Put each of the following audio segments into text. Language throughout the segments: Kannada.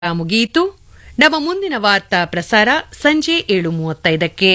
ಮುಗಿಯಿತು ನಮ್ಮ ಮುಂದಿನ ವಾರ್ತಾ ಪ್ರಸಾರ ಸಂಜೆ ಏಳು ಮೂವತ್ತೈದಕ್ಕೆ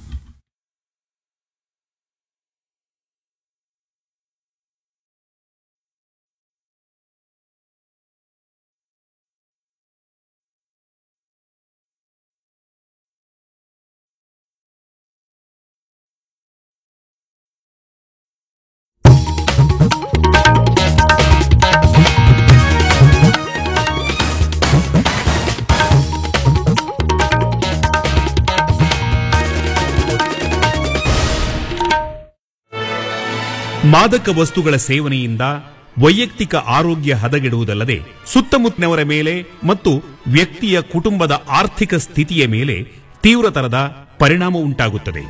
ಮಾದಕ ವಸ್ತುಗಳ ಸೇವನೆಯಿಂದ ವೈಯಕ್ತಿಕ ಆರೋಗ್ಯ ಹದಗೆಡುವುದಲ್ಲದೆ ಸುತ್ತಮುತ್ತಲಿನವರ ಮೇಲೆ ಮತ್ತು ವ್ಯಕ್ತಿಯ ಕುಟುಂಬದ ಆರ್ಥಿಕ ಸ್ಥಿತಿಯ ಮೇಲೆ ತೀವ್ರತರದ ಪರಿಣಾಮ ಉಂಟಾಗುತ್ತದೆ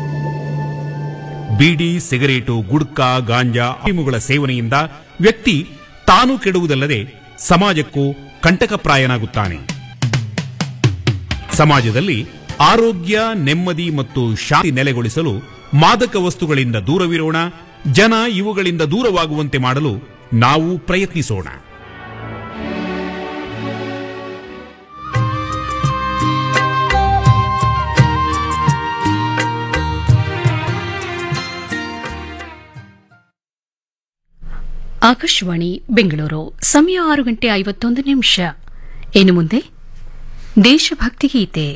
ಬೀಡಿ ಸಿಗರೇಟು ಗುಡ್ಕಾ ಗಾಂಜಾ ಅಫೀಮುಗಳ ಸೇವನೆಯಿಂದ ವ್ಯಕ್ತಿ ತಾನು ಕೆಡುವುದಲ್ಲದೆ ಸಮಾಜಕ್ಕೂ ಕಂಟಕಪ್ರಾಯನಾಗುತ್ತಾನೆ ಸಮಾಜದಲ್ಲಿ ಆರೋಗ್ಯ ನೆಮ್ಮದಿ ಮತ್ತು ಶಾಂತಿ ನೆಲೆಗೊಳಿಸಲು ಮಾದಕ ವಸ್ತುಗಳಿಂದ ದೂರವಿರೋಣ ಜನ ಇವುಗಳಿಂದ ದೂರವಾಗುವಂತೆ ಮಾಡಲು ನಾವು ಪ್ರಯತ್ನಿಸೋಣ ಆಕಾಶವಾಣಿ ಬೆಂಗಳೂರು ಸಮಯ ಆರು ಗಂಟೆ ಐವತ್ತೊಂದು ನಿಮಿಷ ಇನ್ನು ಮುಂದೆ ದೇಶಭಕ್ತಿ ಗೀತೆ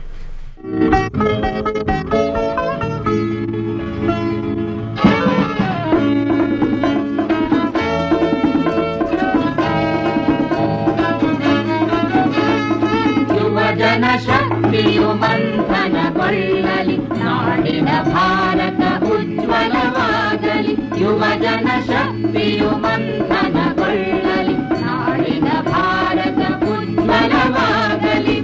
ಯುವಜನ ಶಕ್ತಿಯು ಮಂಥನಗೊಳ್ಳಲಿ ನಾಡಿನ ಭಾರತ ಉಜ್ವಲವಾಗಲಿ ಯುವಜನ ಶಕ್ತಿಯು ಮಂಥನಗೊಳ್ಳಲಿ ನಾಡಿನ ಭಾರತ ಉಜ್ವಲವಾಗಲಿ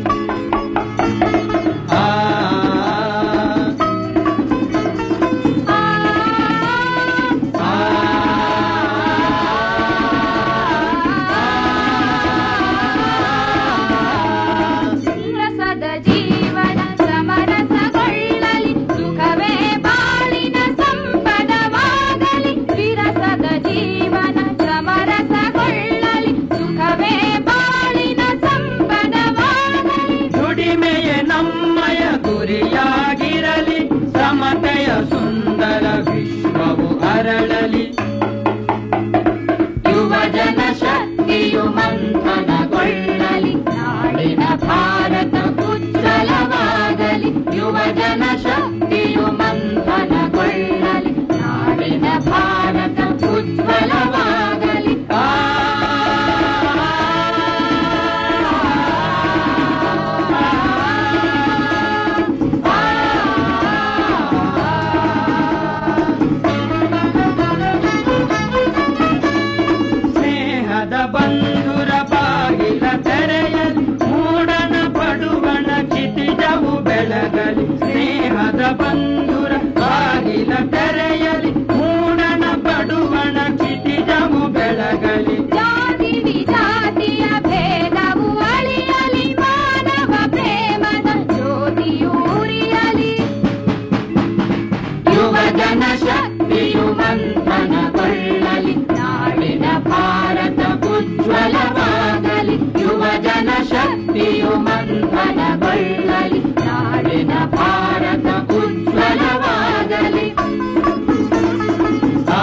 ರಸದ ಜೀವನ ಸಮರಸಗೊಳ್ಳಲಿ ಸುಖವೇ ಬಾಳಿನ ಸಂಪದವಾಗಲಿ ವಿರಸದ ಜೀವನ ಸಮರಸಗೊಳ್ಳಲಿ ಸುಖವೇ ಬಾಳಿನ ಸಂಪದವಾಗಲಿ ದುಡಿಮೆಯ ನಮ್ಮಯ ಗುರಿಯಾಗಿರಲಿ ಸಮತೆಯ ಸುಂದರ ವಿಶ್ವವು ಅರಳಲಿ ಯುವಜನ ಶಕ್ತಿಯು ಮಂಥನಗೊಳ್ಳಲಿ ನಾಡಿನ ಭಾರತ ಉಜ್ವಲವಾಗಲಿ ಯುವಜನ ಶಕ್ತಿಯು ಮಂಥನಗೊಳ್ಳಲಿ ನಾಡಿನ ಭಾರತ ಉಜ್ವಲವಾಗಲಿ ಆ ಸ್ನೇಹದ ಬಂಧುರ ಬಾಗಿಲ ತೆರೆಯಲಿ ಮೂಡನ ಪಡುವಣ ಕ್ಷಿತಿಜವು ಬೆಳಗಲಿ ಸ್ನೇಹದ ಬಂಧುರ ಬಾಗಿಲ ತೆರೆಯಲಿ ಮೂಡನ ಪಡುವಣ ಕ್ಷಿತಿಜವು ಬೆಳಗಲಿ ಜಾತಿ ವಿಜಾತಿಯ ಭೇದವು ಅಳಿಯಲಿ ಮಾನವ ಪ್ರೇಮದ ಜ್ಯೋತಿಯು ಉರಿಯಲಿ ಯುವಜನ ಶಕ್ತಿಯು ಮಂಥನಗೊಳ್ಳಲಿ ನಾಡಿನ ಭಾರತ ಉಜ್ವಲವಾಗಲಿ ಯುವಜನ ಶಕ್ತಿಯು ಮಂಥನಗೊಳ್ಳಲಿ ನಾಡಿನ ಭಾರತ ಉಜ್ವಲವಾಗಲಿ ಆ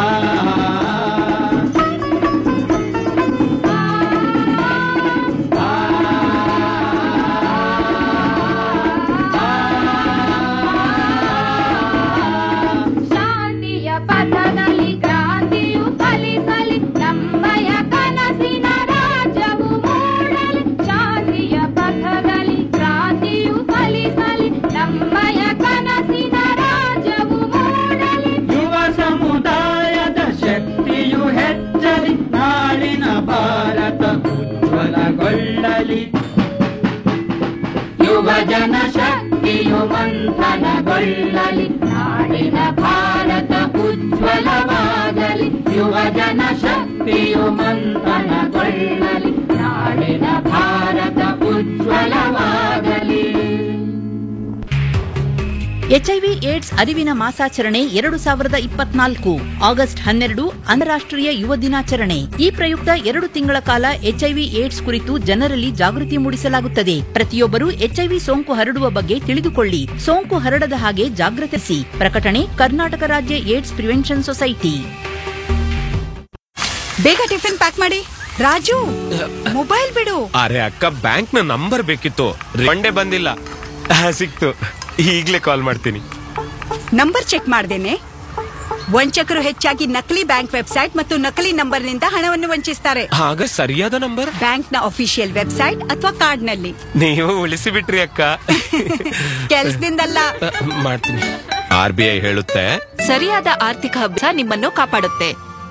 ಶಾಂತಿಯ ಪಥದಲ್ಲಿ ಕ್ರಾಂತಿಯು ಫಲಿಸಲಿ ನಮ್ಮಯ ಕನಸಿನ ರಾಜ್ಯವು ಮೂಡಲಿ ಶಾಂತಿಯ ಪಥದಲ್ಲಿ ಕ್ರಾಂತಿಯು ಫಲಿಸಲಿ ನಮ್ಮಯ ಕನಸಿನ ರಾಜ್ಯವು ಮೂಡಲಿ ಯುವ ಸಮುದಾಯದ ಶಕ್ತಿಯು ಹೆಚ್ಚಲಿ ನಾಳಿನ ಭಾರತ ಉಜ್ವಲಗೊಳ್ಳಲಿ ಯುವಜನ ಶಕ್ತಿಯು ಮಂಥನಗೊಳ್ಳಲಿ ನಾಡಿನ ಭಾರತ ಉಜ್ವಲವಾಗಲಿ ಯುವಜನ ಶಕ್ತಿಯು ಮಂಥನಗೊಳ್ಳಲಿ ನಾಡಿನ ಭಾರತ ಉಜ್ವಲವಾಗಲಿ ಎಚ್ಐವಿ ಏಡ್ಸ್ ಅರಿವಿನ ಮಾಸಾಚರಣೆ ಎರಡು ಸಾವಿರದ ಇಪ್ಪತ್ನಾಲ್ಕು ಆಗಸ್ಟ್ ಹನ್ನೆರಡು ಅಂತಾರಾಷ್ಟ್ರೀಯ ಯುವ ದಿನಾಚರಣೆ ಈ ಪ್ರಯುಕ್ತ ಎರಡು ತಿಂಗಳ ಕಾಲ ಎಚ್ಐವಿ ಏಡ್ಸ್ ಕುರಿತು ಜನರಲ್ಲಿ ಜಾಗೃತಿ ಮೂಡಿಸಲಾಗುತ್ತದೆ ಪ್ರತಿಯೊಬ್ಬರು ಎಚ್ಐವಿ ಸೋಂಕು ಹರಡುವ ಬಗ್ಗೆ ತಿಳಿದುಕೊಳ್ಳಿ ಸೋಂಕು ಹರಡದ ಹಾಗೆ ಜಾಗೃತಿಸಿ ಪ್ರಕಟಣೆ ಕರ್ನಾಟಕ ರಾಜ್ಯ ಏಡ್ಸ್ ಪ್ರಿವೆನ್ಷನ್ ಸೊಸೈಟಿ ಬೇಗ ಟಿಫಿನ್ ಪ್ಯಾಕ್ ಮಾಡಿ ರಾಜು ಮೊಬೈಲ್ ಬಿಡು ಅರೆ ಅಕ್ಕ ಬ್ಯಾಂಕ್ ನ ನಂಬರ್ ಬೇಕಿತ್ತು ರಿಫಂಡೇ ಬಂದಿಲ್ಲ ಆ, ಸಿಕ್ತು ಈಗ್ಲೇ ಕಾಲ್ ಮಾಡ್ತೀನಿ ನಂಬರ್ ಚೆಕ್ ಮಾಡ್ದೇನೆ ವಂಚಕರು ಹೆಚ್ಚಾಗಿ ನಕಲಿ ಬ್ಯಾಂಕ್ ವೆಬ್ಸೈಟ್ ಮತ್ತು ನಕಲಿ ನಂಬರ್ನಿಂದ ಹಣವನ್ನು ವಂಚಿಸ್ತಾರೆ ಆಗ ಸರಿಯಾದ ನಂಬರ್ ಬ್ಯಾಂಕ್ನ ಅಫಿಷಿಯಲ್ ವೆಬ್ಸೈಟ್ ಅಥವಾ ಕಾರ್ಡ್ನಲ್ಲಿ ನೀವು ಉಳಿಸಿ ಬಿಟ್ರಿ ಅಕ್ಕ ಕೆಲ್ಸದಿಂದಲ್ಲ ಆ, ಮಾಡ್ತೀನಿ ಆರ್ ಬಿ ಐ ಹೇಳುತ್ತೆ ಸರಿಯಾದ ಆರ್ಥಿಕ ಅಭ್ಯಾಸ ನಿಮ್ಮನ್ನು ಕಾಪಾಡುತ್ತೆ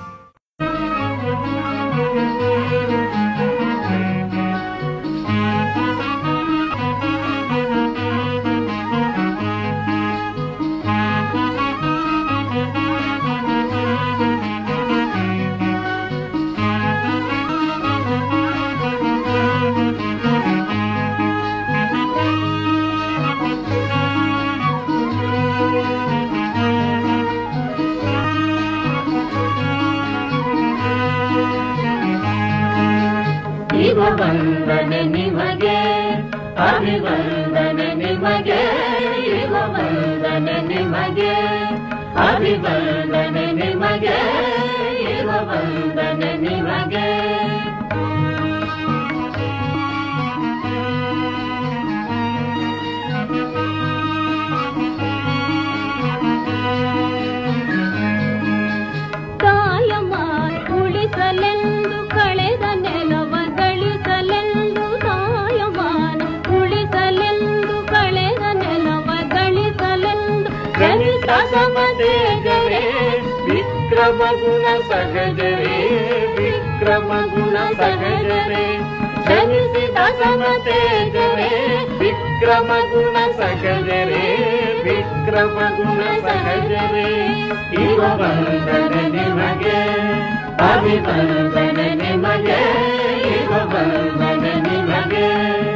ಶಿವ ವಂದನೆ ನಿಮಗೆ ಅಭಿವಂದನೆ ನಿಮಗೆ ಶಿವ ವಂದನೆ ನಿಮಗೆ ಅಭಿವಂದನೆ ನಿಮಗೆ ಶಿವ ವಂದನೆ ನಿಮಗೆ ಕಾಯಮ ಉಳಿಸಲೆಂದು ಕಳೆದ ನೆಲವ ಗಳಿಸಲೆಂದು ಕಾಯಮಾನ ಉಳಿಸಲೆಂದು ಕಳೆದ ನೆಲವ ಗಳಿಸಲೆಂದು ಗಣಿತ ಸಮತೇಜರೇ ವಿಕ್ರಮ ಗುಣ ಸಹಜರೇ ವಿಕ್ರಮ ಗುಣ ಸಹಜರೇ ಜನಿಸಿದ ಸಮತೇಜರೇ ವಿಕ್ರಮ ಗುಣ ಸಹಜರೇ ವಿಕ್ರಮ ಗುಣ ಸಹಜರೇ ಇವ ವಂದನೆ ನಿಮಗೆ ಅಭಿವಂದನೆ ನಿಮಗೆ ಇವ ವಂದನೆ ನಿಮಗೆ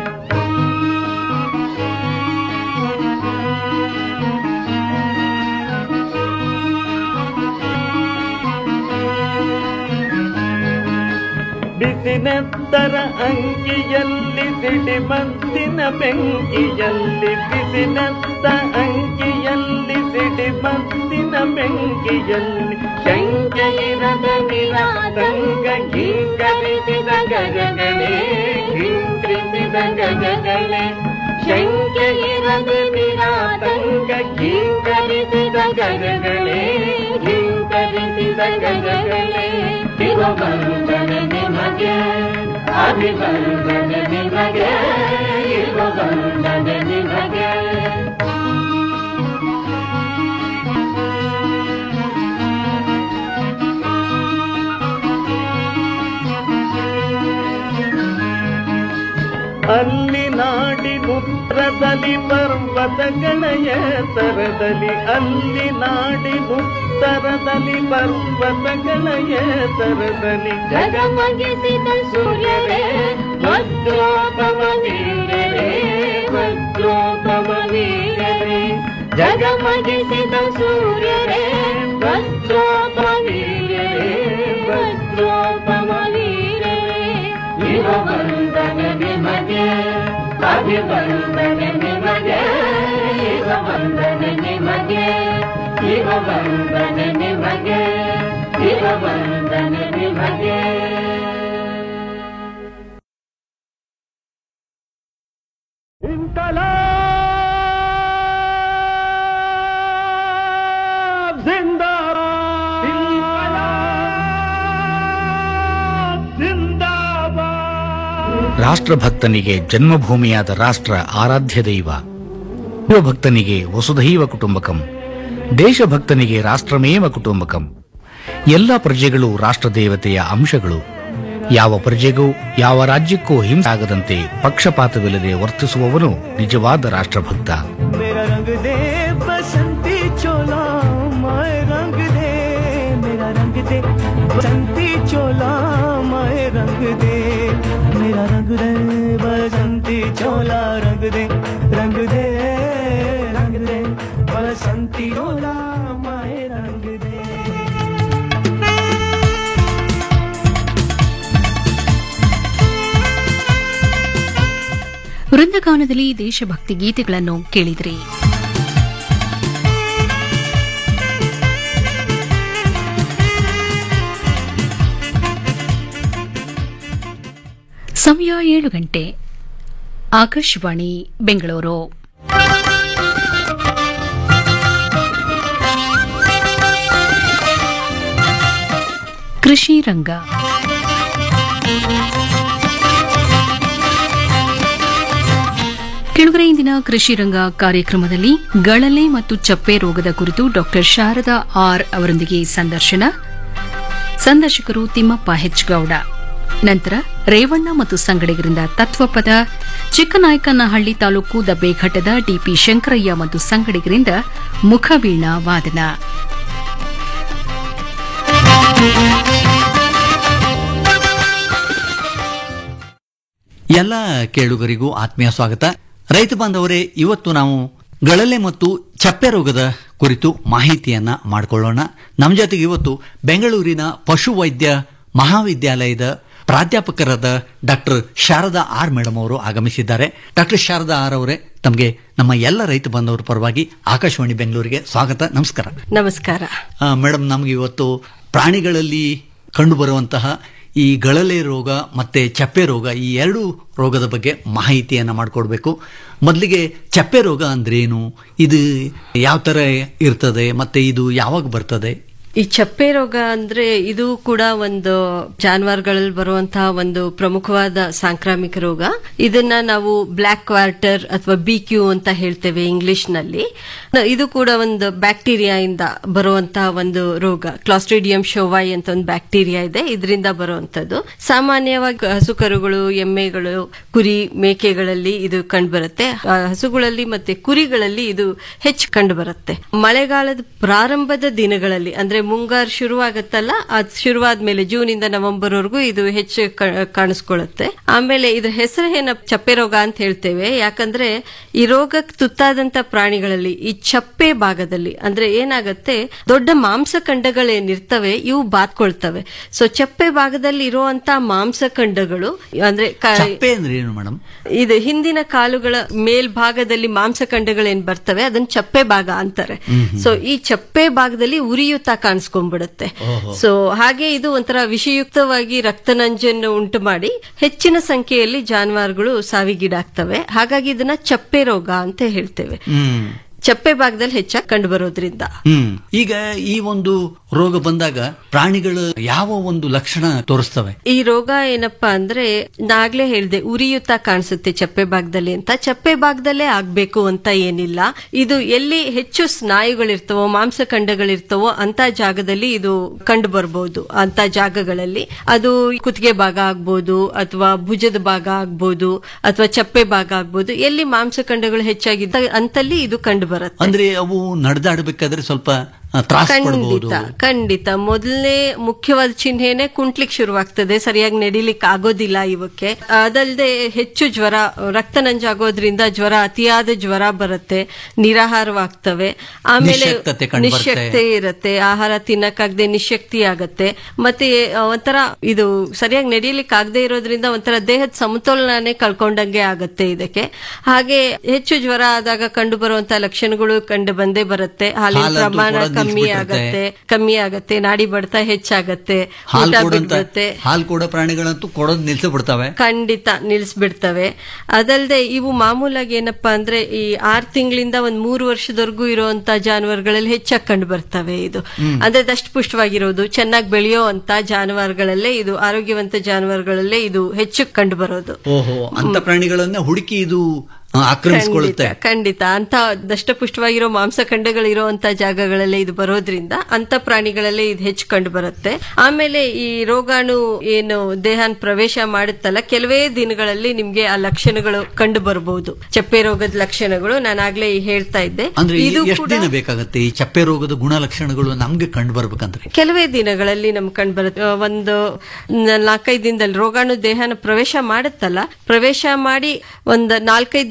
ಬಿಸಿನೆತ್ತರ ಅಂಕಿಯಲ್ಲಿ ಸಿಡಿಮದ್ದಿನ ಬೆಂಕಿಯಲ್ಲಿ ಬಿಸಿನೆತ್ತ ಅಂಕಿಯಲ್ಲಿ ಸಿಡಿಮದ್ದಿನ ಬೆಂಕಿಯಲ್ಲಿ ಶಂಕೆಯಿರದ ನಿರಾತಂಕ ಗೀಕರಿಸಿದ ಗಜಗಳೇ ಗೀಕರಿಸಿದ ಗಜಗಳೇ ಶಂಕೆಯಿರದ ನಿರಾತಂಕ ಗೀಕರಿಸಿದ ಗಜಗಳೇ ಗೀಕರಿಸಿದ ಗಜಗಳೇ ಶಿವ ವಂದನೆ ನಿಮಗೆ ಅಭಿವಂದನೆ ನಿಮಗೆ ಶಿವ ವಂದನೆ ನಿಮಗೆ ಅಲ್ಲಿ ನಾಡಿ ಮುತ್ರದಲ್ಲಿ ಪರ್ವತಗಳ ಎತ್ತರದಲ್ಲಿ ಅಲ್ಲಿ ನಾಡಿ ಮುತ್ತರದಲ್ಲಿ ಪರ್ವತಗಳ ಎತ್ತರದಲ್ಲಿ ಜಗಮಗಿಸಿದ ಸೂರ್ಯರೇ ವಜ್ರೋಪಮ ವೀರರೇ ವಜ್ರೋಪಮ ವೀರರೇ ಜಗಮಗಿಸಿದ ಸೂರ್ಯರೇ ವಜ್ರೋಪಮ ವೀರರೇ ವಜ್ರೋಪಮ ವೀರರೇ ಇವ ವಂದನೆ ನಿಮಗೆ ಅಭಿವಂದನೆ ನಿಮಗೆ ಇವ ವಂದನೆ ನಿಮಗೆ ಇವ ವಂದನೆ ನಿಮಗೆ ಇವ ವಂದನೆ ನಿಮಗೆ ಇನ್ಕಲಾಬ್ ಜಿಂದಾಬಾದ್ ಜಿಂದಾಬಾದ್ ರಾಷ್ಟ್ರಭಕ್ತನಿಗೆ ಜನ್ಮಭೂಮಿಯಾದ ರಾಷ್ಟ್ರ ಆರಾಧ್ಯ ದೈವ ಭಕ್ತನಿಗೆ ವಸುಧೈವ ಕುಟುಂಬಕಂ ದೇಶಭಕ್ತನಿಗೆ ರಾಷ್ಟ್ರಮೇವ ಕುಟುಂಬಕಂ ಎಲ್ಲ ಪ್ರಜೆಗಳು ರಾಷ್ಟ್ರದೇವತೆಯ ಅಂಶಗಳು ಯಾವ ಪ್ರಜೆಗೂ ಯಾವ ರಾಜ್ಯಕ್ಕೂ ಹಿಂಸೆ ಆಗದಂತೆ ಪಕ್ಷಪಾತವಿಲ್ಲದೆ ವರ್ತಿಸುವವನು ನಿಜವಾದ ರಾಷ್ಟ್ರಭಕ್ತ मेरा रंग दे बसंती चोला माए रंग दे मेरा रंग दे बसंती चोला माए रंग दे मेरा रंग दे बसंती चोला रंग दे रंग दे रंग दे बसंती डोला माए रंग दे ವೃಂದಗಾನದಲ್ಲಿ ದೇಶಭಕ್ತಿ ಗೀತೆಗಳನ್ನು ಕೇಳಿದ್ರಿ ಸಮಯ ಏಳು ಗಂಟೆ ಆಕಾಶವಾಣಿ ಬೆಂಗಳೂರು ಕೃಷಿ ರಂಗ ಕೆಳಗರೆ ಇಂದಿನ ಕೃಷಿ ರಂಗ ಕಾರ್ಯಕ್ರಮದಲ್ಲಿ ಗಳಲೆ ಮತ್ತು ಚಪ್ಪೆ ರೋಗದ ಕುರಿತು ಡಾಕ್ಟರ್ ಶಾರದಾ ಆರ್ ಅವರೊಂದಿಗೆ ಸಂದರ್ಶನ ಸಂದರ್ಶಕರು ತಿಮ್ಮಪ್ಪ ಹೆಚ್ಗೌಡ ನಂತರ ರೇವಣ್ಣ ಮತ್ತು ಸಂಗಡಿಗರಿಂದ ತತ್ವಪದ ಚಿಕ್ಕನಾಯಕನಹಳ್ಳಿ ತಾಲೂಕು ದಬ್ಬೆಘಟ್ಟದ ಡಿಪಿ ಶಂಕರಯ್ಯ ಮತ್ತು ಸಂಗಡಿಗರಿಂದ ಮುಖವೀಣಾ ವಾದನ ಎಲ್ಲ ಕೇಳುಗರಿಗೂ ಆತ್ಮೀಯ ಸ್ವಾಗತ ರೈತ ಬಾಂಧವರೇ ಇವತ್ತು ನಾವು ಗಳಲೆ ಮತ್ತು ಚಪ್ಪೆ ರೋಗದ ಕುರಿತು ಮಾಹಿತಿಯನ್ನ ಮಾಡಿಕೊಳ್ಳೋಣ ನಮ್ಮ ಜೊತೆಗೆ ಇವತ್ತು ಬೆಂಗಳೂರಿನ ಪಶುವೈದ್ಯ ಮಹಾವಿದ್ಯಾಲಯದ ಪ್ರಾಧ್ಯಾಪಕರಾದ ಡಾಕ್ಟರ್ ಶಾರದಾ ಆರ್ ಮೇಡಮ್ ಅವರು ಆಗಮಿಸಿದ್ದಾರೆ ಡಾಕ್ಟರ್ ಶಾರದಾ ಆರ್ ಅವರೇ ತಮಗೆ ನಮ್ಮ ಎಲ್ಲ ರೈತ ಬಾಂಧವರ ಪರವಾಗಿ ಆಕಾಶವಾಣಿ ಬೆಂಗಳೂರಿಗೆ ಸ್ವಾಗತ ನಮಸ್ಕಾರ ನಮಸ್ಕಾರ ಮೇಡಮ್ ನಮಗೆ ಇವತ್ತು ಪ್ರಾಣಿಗಳಲ್ಲಿ ಕಂಡುಬರುವಂತಹ ಈ ಗಳಲೆ ರೋಗ ಮತ್ತೆ ಚಪ್ಪೆ ರೋಗ ಈ ಎರಡು ರೋಗದ ಬಗ್ಗೆ ಮಾಹಿತಿಯನ್ನ ಮಾಡಿಕೊಡ್ಬೇಕು ಮೊದಲಿಗೆ ಚಪ್ಪೆ ರೋಗ ಅಂದ್ರೇನು ಇದು ಯಾವ ತರ ಇರ್ತದೆ ಮತ್ತೆ ಇದು ಯಾವಾಗ ಬರ್ತದೆ ಈ ಚಪ್ಪೆ ರೋಗ ಅಂದ್ರೆ ಇದು ಕೂಡ ಒಂದು ಜಾನುವಾರುಗಳಲ್ಲಿ ಬರುವಂತಹ ಒಂದು ಪ್ರಮುಖವಾದ ಸಾಂಕ್ರಾಮಿಕ ರೋಗ ಇದನ್ನ ನಾವು ಬ್ಲ್ಯಾಕ್ ಕ್ವಾರ್ಟರ್ ಅಥವಾ ಬಿ ಕ್ಯೂ ಅಂತ ಹೇಳ್ತೇವೆ ಇಂಗ್ಲಿಷ್ ನಲ್ಲಿ ಇದು ಕೂಡ ಒಂದು ಬ್ಯಾಕ್ಟೀರಿಯಾ ಇಂದ ಬರುವಂತಹ ಒಂದು ರೋಗ ಕ್ಲಾಸ್ಟ್ರಿಡಿಯಂ ಶೋವಾಯಿ ಅಂತ ಒಂದು ಬ್ಯಾಕ್ಟೀರಿಯಾ ಇದೆ ಇದರಿಂದ ಬರುವಂತದ್ದು ಸಾಮಾನ್ಯವಾಗಿ ಹಸು ಕರುಗಳು ಎಮ್ಮೆಗಳು ಕುರಿ ಮೇಕೆಗಳಲ್ಲಿ ಇದು ಕಂಡುಬರುತ್ತೆ ಆ, ಹಸುಗಳಲ್ಲಿ ಮತ್ತೆ ಕುರಿಗಳಲ್ಲಿ ಇದು ಹೆಚ್ಚು ಕಂಡುಬರುತ್ತೆ ಮಳೆಗಾಲದ ಪ್ರಾರಂಭದ ದಿನಗಳಲ್ಲಿ ಅಂದ್ರೆ ಮುಂಗಾರು ಶುರುವಾಗತ್ತಲ್ಲ ಅದು ಶುರುವಾದ್ಮೇಲೆ ಜೂನ್ ಇಂದ ನವೆಂಬರ್ ವರೆಗೂ ಇದು ಹೆಚ್ಚು ಕ- ಕಾಣಿಸ್ಕೊಳ್ಳುತ್ತೆ ಆಮೇಲೆ ಇದ್ರ ಹೆಸರು ಏನ ಚಪ್ಪೆ ರೋಗ ಅಂತ ಹೇಳ್ತೇವೆ ಯಾಕಂದ್ರೆ ಈ ರೋಗಕ್ಕೆ ತುತ್ತಾದಂತ ಪ್ರಾಣಿಗಳಲ್ಲಿ ಈ ಚಪ್ಪೆ ಭಾಗದಲ್ಲಿ ಅಂದ್ರೆ ಏನಾಗತ್ತೆ ದೊಡ್ಡ ಮಾಂಸಖಂಡಗಳೇನಿರ್ತವೆ ಇವು ಬಾತ್ಕೊಳ್ತವೆ ಸೊ ಚಪ್ಪೆ ಭಾಗದಲ್ಲಿ ಇರುವಂತ ಮಾಂಸಖಂಡಗಳು ಅಂದ್ರೆ ಕ- ಚಪ್ಪೆ ಅಂದ್ರೆ ಏನು ಮೇಡಮ್ ಇದು ಹಿಂದಿನ ಕಾಲುಗಳ ಮೇಲ್ಭಾಗದಲ್ಲಿ ಮಾಂಸಖಂಡಗಳೇನ್ ಬರ್ತವೆ ಅದನ್ನ ಚಪ್ಪೆ ಭಾಗ ಅಂತಾರೆ ಸೊ ಈ ಚಪ್ಪೆ ಭಾಗದಲ್ಲಿ ಉರಿಯುತ್ತಾ ಕಾಣಿಸ್ಕೊಂಡ್ಬಿಡುತ್ತೆ ಸೊ ಹಾಗೆ ಇದು ಒಂಥರ ವಿಷಯುಕ್ತವಾಗಿ ರಕ್ತನಂಜನ್ನು ಉಂಟು ಮಾಡಿ ಹೆಚ್ಚಿನ ಸಂಖ್ಯೆಯಲ್ಲಿ ಜಾನುವಾರುಗಳು ಸಾವಿಗೀಡಾಗ್ತವೆ ಹಾಗಾಗಿ ಇದನ್ನ ಚಪ್ಪೆ ರೋಗ ಅಂತ ಹೇಳ್ತೇವೆ ಹ್ಮ್ ಚಪ್ಪೆ ಭಾಗದಲ್ಲಿ ಹೆಚ್ಚಾಗಿ ಕಂಡು ಬರೋದ್ರಿಂದ ಹ್ಮ್ ಈಗ ಈ ಒಂದು ರೋಗ ಬಂದಾಗ ಪ್ರಾಣಿಗಳು ಯಾವ ಒಂದು ಲಕ್ಷಣ ತೋರಿಸ್ತವೆ ಈ ರೋಗ ಏನಪ್ಪಾ ಅಂದ್ರೆ ನಾಗ್ಲೇ ಹೇಳ್ದೆ ಉರಿಯುತ್ತಾ ಕಾಣಿಸುತ್ತೆ ಚಪ್ಪೆ ಭಾಗದಲ್ಲಿ ಅಂತ ಚಪ್ಪೆ ಭಾಗದಲ್ಲೇ ಆಗ್ಬೇಕು ಅಂತ ಏನಿಲ್ಲ ಇದು ಎಲ್ಲಿ ಹೆಚ್ಚು ಸ್ನಾಯುಗಳಿರ್ತವೋ ಮಾಂಸಖಂಡಗಳಿರ್ತವೋ ಅಂತ ಜಾಗದಲ್ಲಿ ಇದು ಕಂಡು ಬರ್ಬೋದು ಅಂತ ಜಾಗಗಳಲ್ಲಿ ಅದು ಕುತ್ತಿಗೆ ಭಾಗ ಆಗ್ಬೋದು ಅಥವಾ ಭುಜದ ಭಾಗ ಆಗ್ಬೋದು ಅಥವಾ ಚಪ್ಪೆ ಭಾಗ ಆಗ್ಬೋದು ಎಲ್ಲಿ ಮಾಂಸಖಂಡಗಳು ಹೆಚ್ಚಾಗಿದ್ದ ಅಂತಲ್ಲಿ ಇದು ಕಂಡು ಬರುತ್ತೆ ಅಂದ್ರೆ ಅವು ನಡೆದಾಡಬೇಕಾದ್ರೆ ಸ್ವಲ್ಪ ಆ, ತ್ರಾಸ ಪಡಬಹುದು ಖಂಡಿತ ಖಂಡಿತ ಮೊದಲನೇ ಮುಖ್ಯವಾದ ಚಿಹ್ನೆನೆ ಕುಂಟ್ಲಿಕ್ ಶುರುವಾಗ್ತದೆ ಸರಿಯಾಗಿ ನಡಿಲಿಕ್ಕೆ ಆಗೋದಿಲ್ಲ ಇವಕ್ಕೆ ಅದಲ್ಲದೆ ಹೆಚ್ಚು ಜ್ವರ ರಕ್ತನಂಜಾಗೋದ್ರಿಂದ ಜ್ವರ ಅತಿಯಾದ ಜ್ವರ ಬರುತ್ತೆ ನಿರಾಹಾರವಾಗ್ತವೆ ಆಮೇಲೆ ನಿಶ್ಶಕ್ತತೆ ಕಂಡ್ಬರುತ್ತೆ. ನಿಶ್ಶಕ್ತಿ ಇರುತ್ತೆ ಆಹಾರ ತಿನ್ನಕ್ಕಾಗದೆ ನಿಶಕ್ತಿ ಆಗತ್ತೆ ಮತ್ತೆ ಆ, ಒಂಥರ ಇದು ಸರಿಯಾಗಿ ನಡಿಲಿಕ್ಕೆ ಆಗದೆ ಇರೋದ್ರಿಂದ ಒಂಥರ ದೇಹದ ಸಮತೋಲನನೇ ಕಳ್ಕೊಂಡಂಗೆ ಆಗತ್ತೆ ಇದಕ್ಕೆ ಹಾಗೆ ಹೆಚ್ಚು ಜ್ವರ ಆದಾಗ ಕಂಡು ಬರುವಂತಹ ಲಕ್ಷಣಗಳು ಕಂಡು ಬಂದೇ ಬರುತ್ತೆ ಹಾಲಿನ ಹಾಲಂತೂ ಪ್ರಮಾಣ ಕೊಡೋದ್ ಕಮ್ಮಿ ನಿಲ್ಸ್ಬಿಟ್ಟಿರುತ್ತೆ. ಆಗತ್ತೆ ಕಮ್ಮಿ ಆಗತ್ತೆ ನಾಡಿ ಬಡ್ತ ಹೆಚ್ಚಾಗತ್ತೆ ಹಾಲು ಊಟ ಕೊಡಂತ ಬಿಡ್ಬಿಡುತ್ತೆ ಹಾಲು ಕೊಡೋ ಪ್ರಾಣಿಗಳಂತೂ ಕೊಡೋದು ನಿಲ್ಸಿ ಬಿಡ್ತವೆ ಖಂಡಿತ ನಿಲ್ಲಿಸ್ಬಿಡ್ತವೆ ಅದಲ್ಲದೆ ಇವು ಮಾಮೂಲಾಗಿ ಏನಪ್ಪಾ ಅಂದ್ರೆ ಈ ಆರ್ ತಿಂಗಳಿಂದ ಒಂದ್ ಮೂರು ವರ್ಷದವರೆಗೂ ಇರುವಂತ ಜಾನುವಾರುಗಳಲ್ಲಿ ಹೆಚ್ಚಾಗಿ ಕಂಡು ಬರ್ತವೆ ಇದು ಅಂದ್ರೆ ದಷ್ಟಪುಷ್ಟವಾಗಿರೋದು ಚೆನ್ನಾಗಿ ಬೆಳೆಯೋ ಅಂತ ಜಾನುವಾರುಗಳಲ್ಲೇ ಇದು ಆರೋಗ್ಯವಂತ ಜಾನುವಾರುಗಳಲ್ಲೇ ಇದು ಹೆಚ್ಚು ಕಂಡು ಬರೋದು ಓಹೋ ಅಂತ ಪ್ರಾಣಿಗಳನ್ನ ಹುಡುಕಿ ಇದು ಆ, ಆಕ್ರಮಿಸಿಕೊಳ್ಳುತ್ತೆ ಖಂಡಿತ ಖಂಡಿತ ಅಂತ ದಷ್ಟಪುಷ್ಟವಾಗಿರೋ ಮಾಂಸಖಂಡಗಳಿರುವಂತ ಜಾಗಗಳಲ್ಲೇ ಇದು ಬರೋದ್ರಿಂದ ಅಂತ ಪ್ರಾಣಿಗಳಲ್ಲೇ ಇದು ಹೆಚ್ಚು ಕಂಡು ಬರುತ್ತೆ ಆಮೇಲೆ ಈ ರೋಗಾಣು ಏನು ದೇಹನ ಪ್ರವೇಶ ಮಾಡುತ್ತಲ್ಲ ಕೆಲವೇ ದಿನಗಳಲ್ಲಿ ನಿಮ್ಗೆ ಆ ಲಕ್ಷಣಗಳು ಕಂಡು ಬರಬಹುದು ಚಪ್ಪೆ ರೋಗದ ಲಕ್ಷಣಗಳು ನಾನು ಆಗ್ಲೇ ಹೇಳ್ತಾ ಇದ್ದೆ ಅಂದ್ರೆ ಇದು ಎಷ್ಟು ಕೂಡ ದಿನ ಬೇಕಾಗತ್ತೆ ಈ ಚಪ್ಪೆ ರೋಗದ ಗುಣಲಕ್ಷಣಗಳು ನಮ್ಗೆ ಕಂಡು ಬರ್ಬೇಕಂದ್ರೆ ಕೆಲವೇ ದಿನಗಳಲ್ಲಿ ನಮ್ಗೆ ಕಂಡು ಬರುತ್ತೆ ಆ, ಒಂದು ನ- ನಾಲ್ಕೈದು ದಿನದಲ್ಲಿ ರೋಗಾಣು ದೇಹನ ಪ್ರವೇಶ ಮಾಡುತ್ತಲ್ಲ ಪ್ರವೇಶ ಮಾಡಿ ಒಂದ್ ನಾಲ್ಕೈದು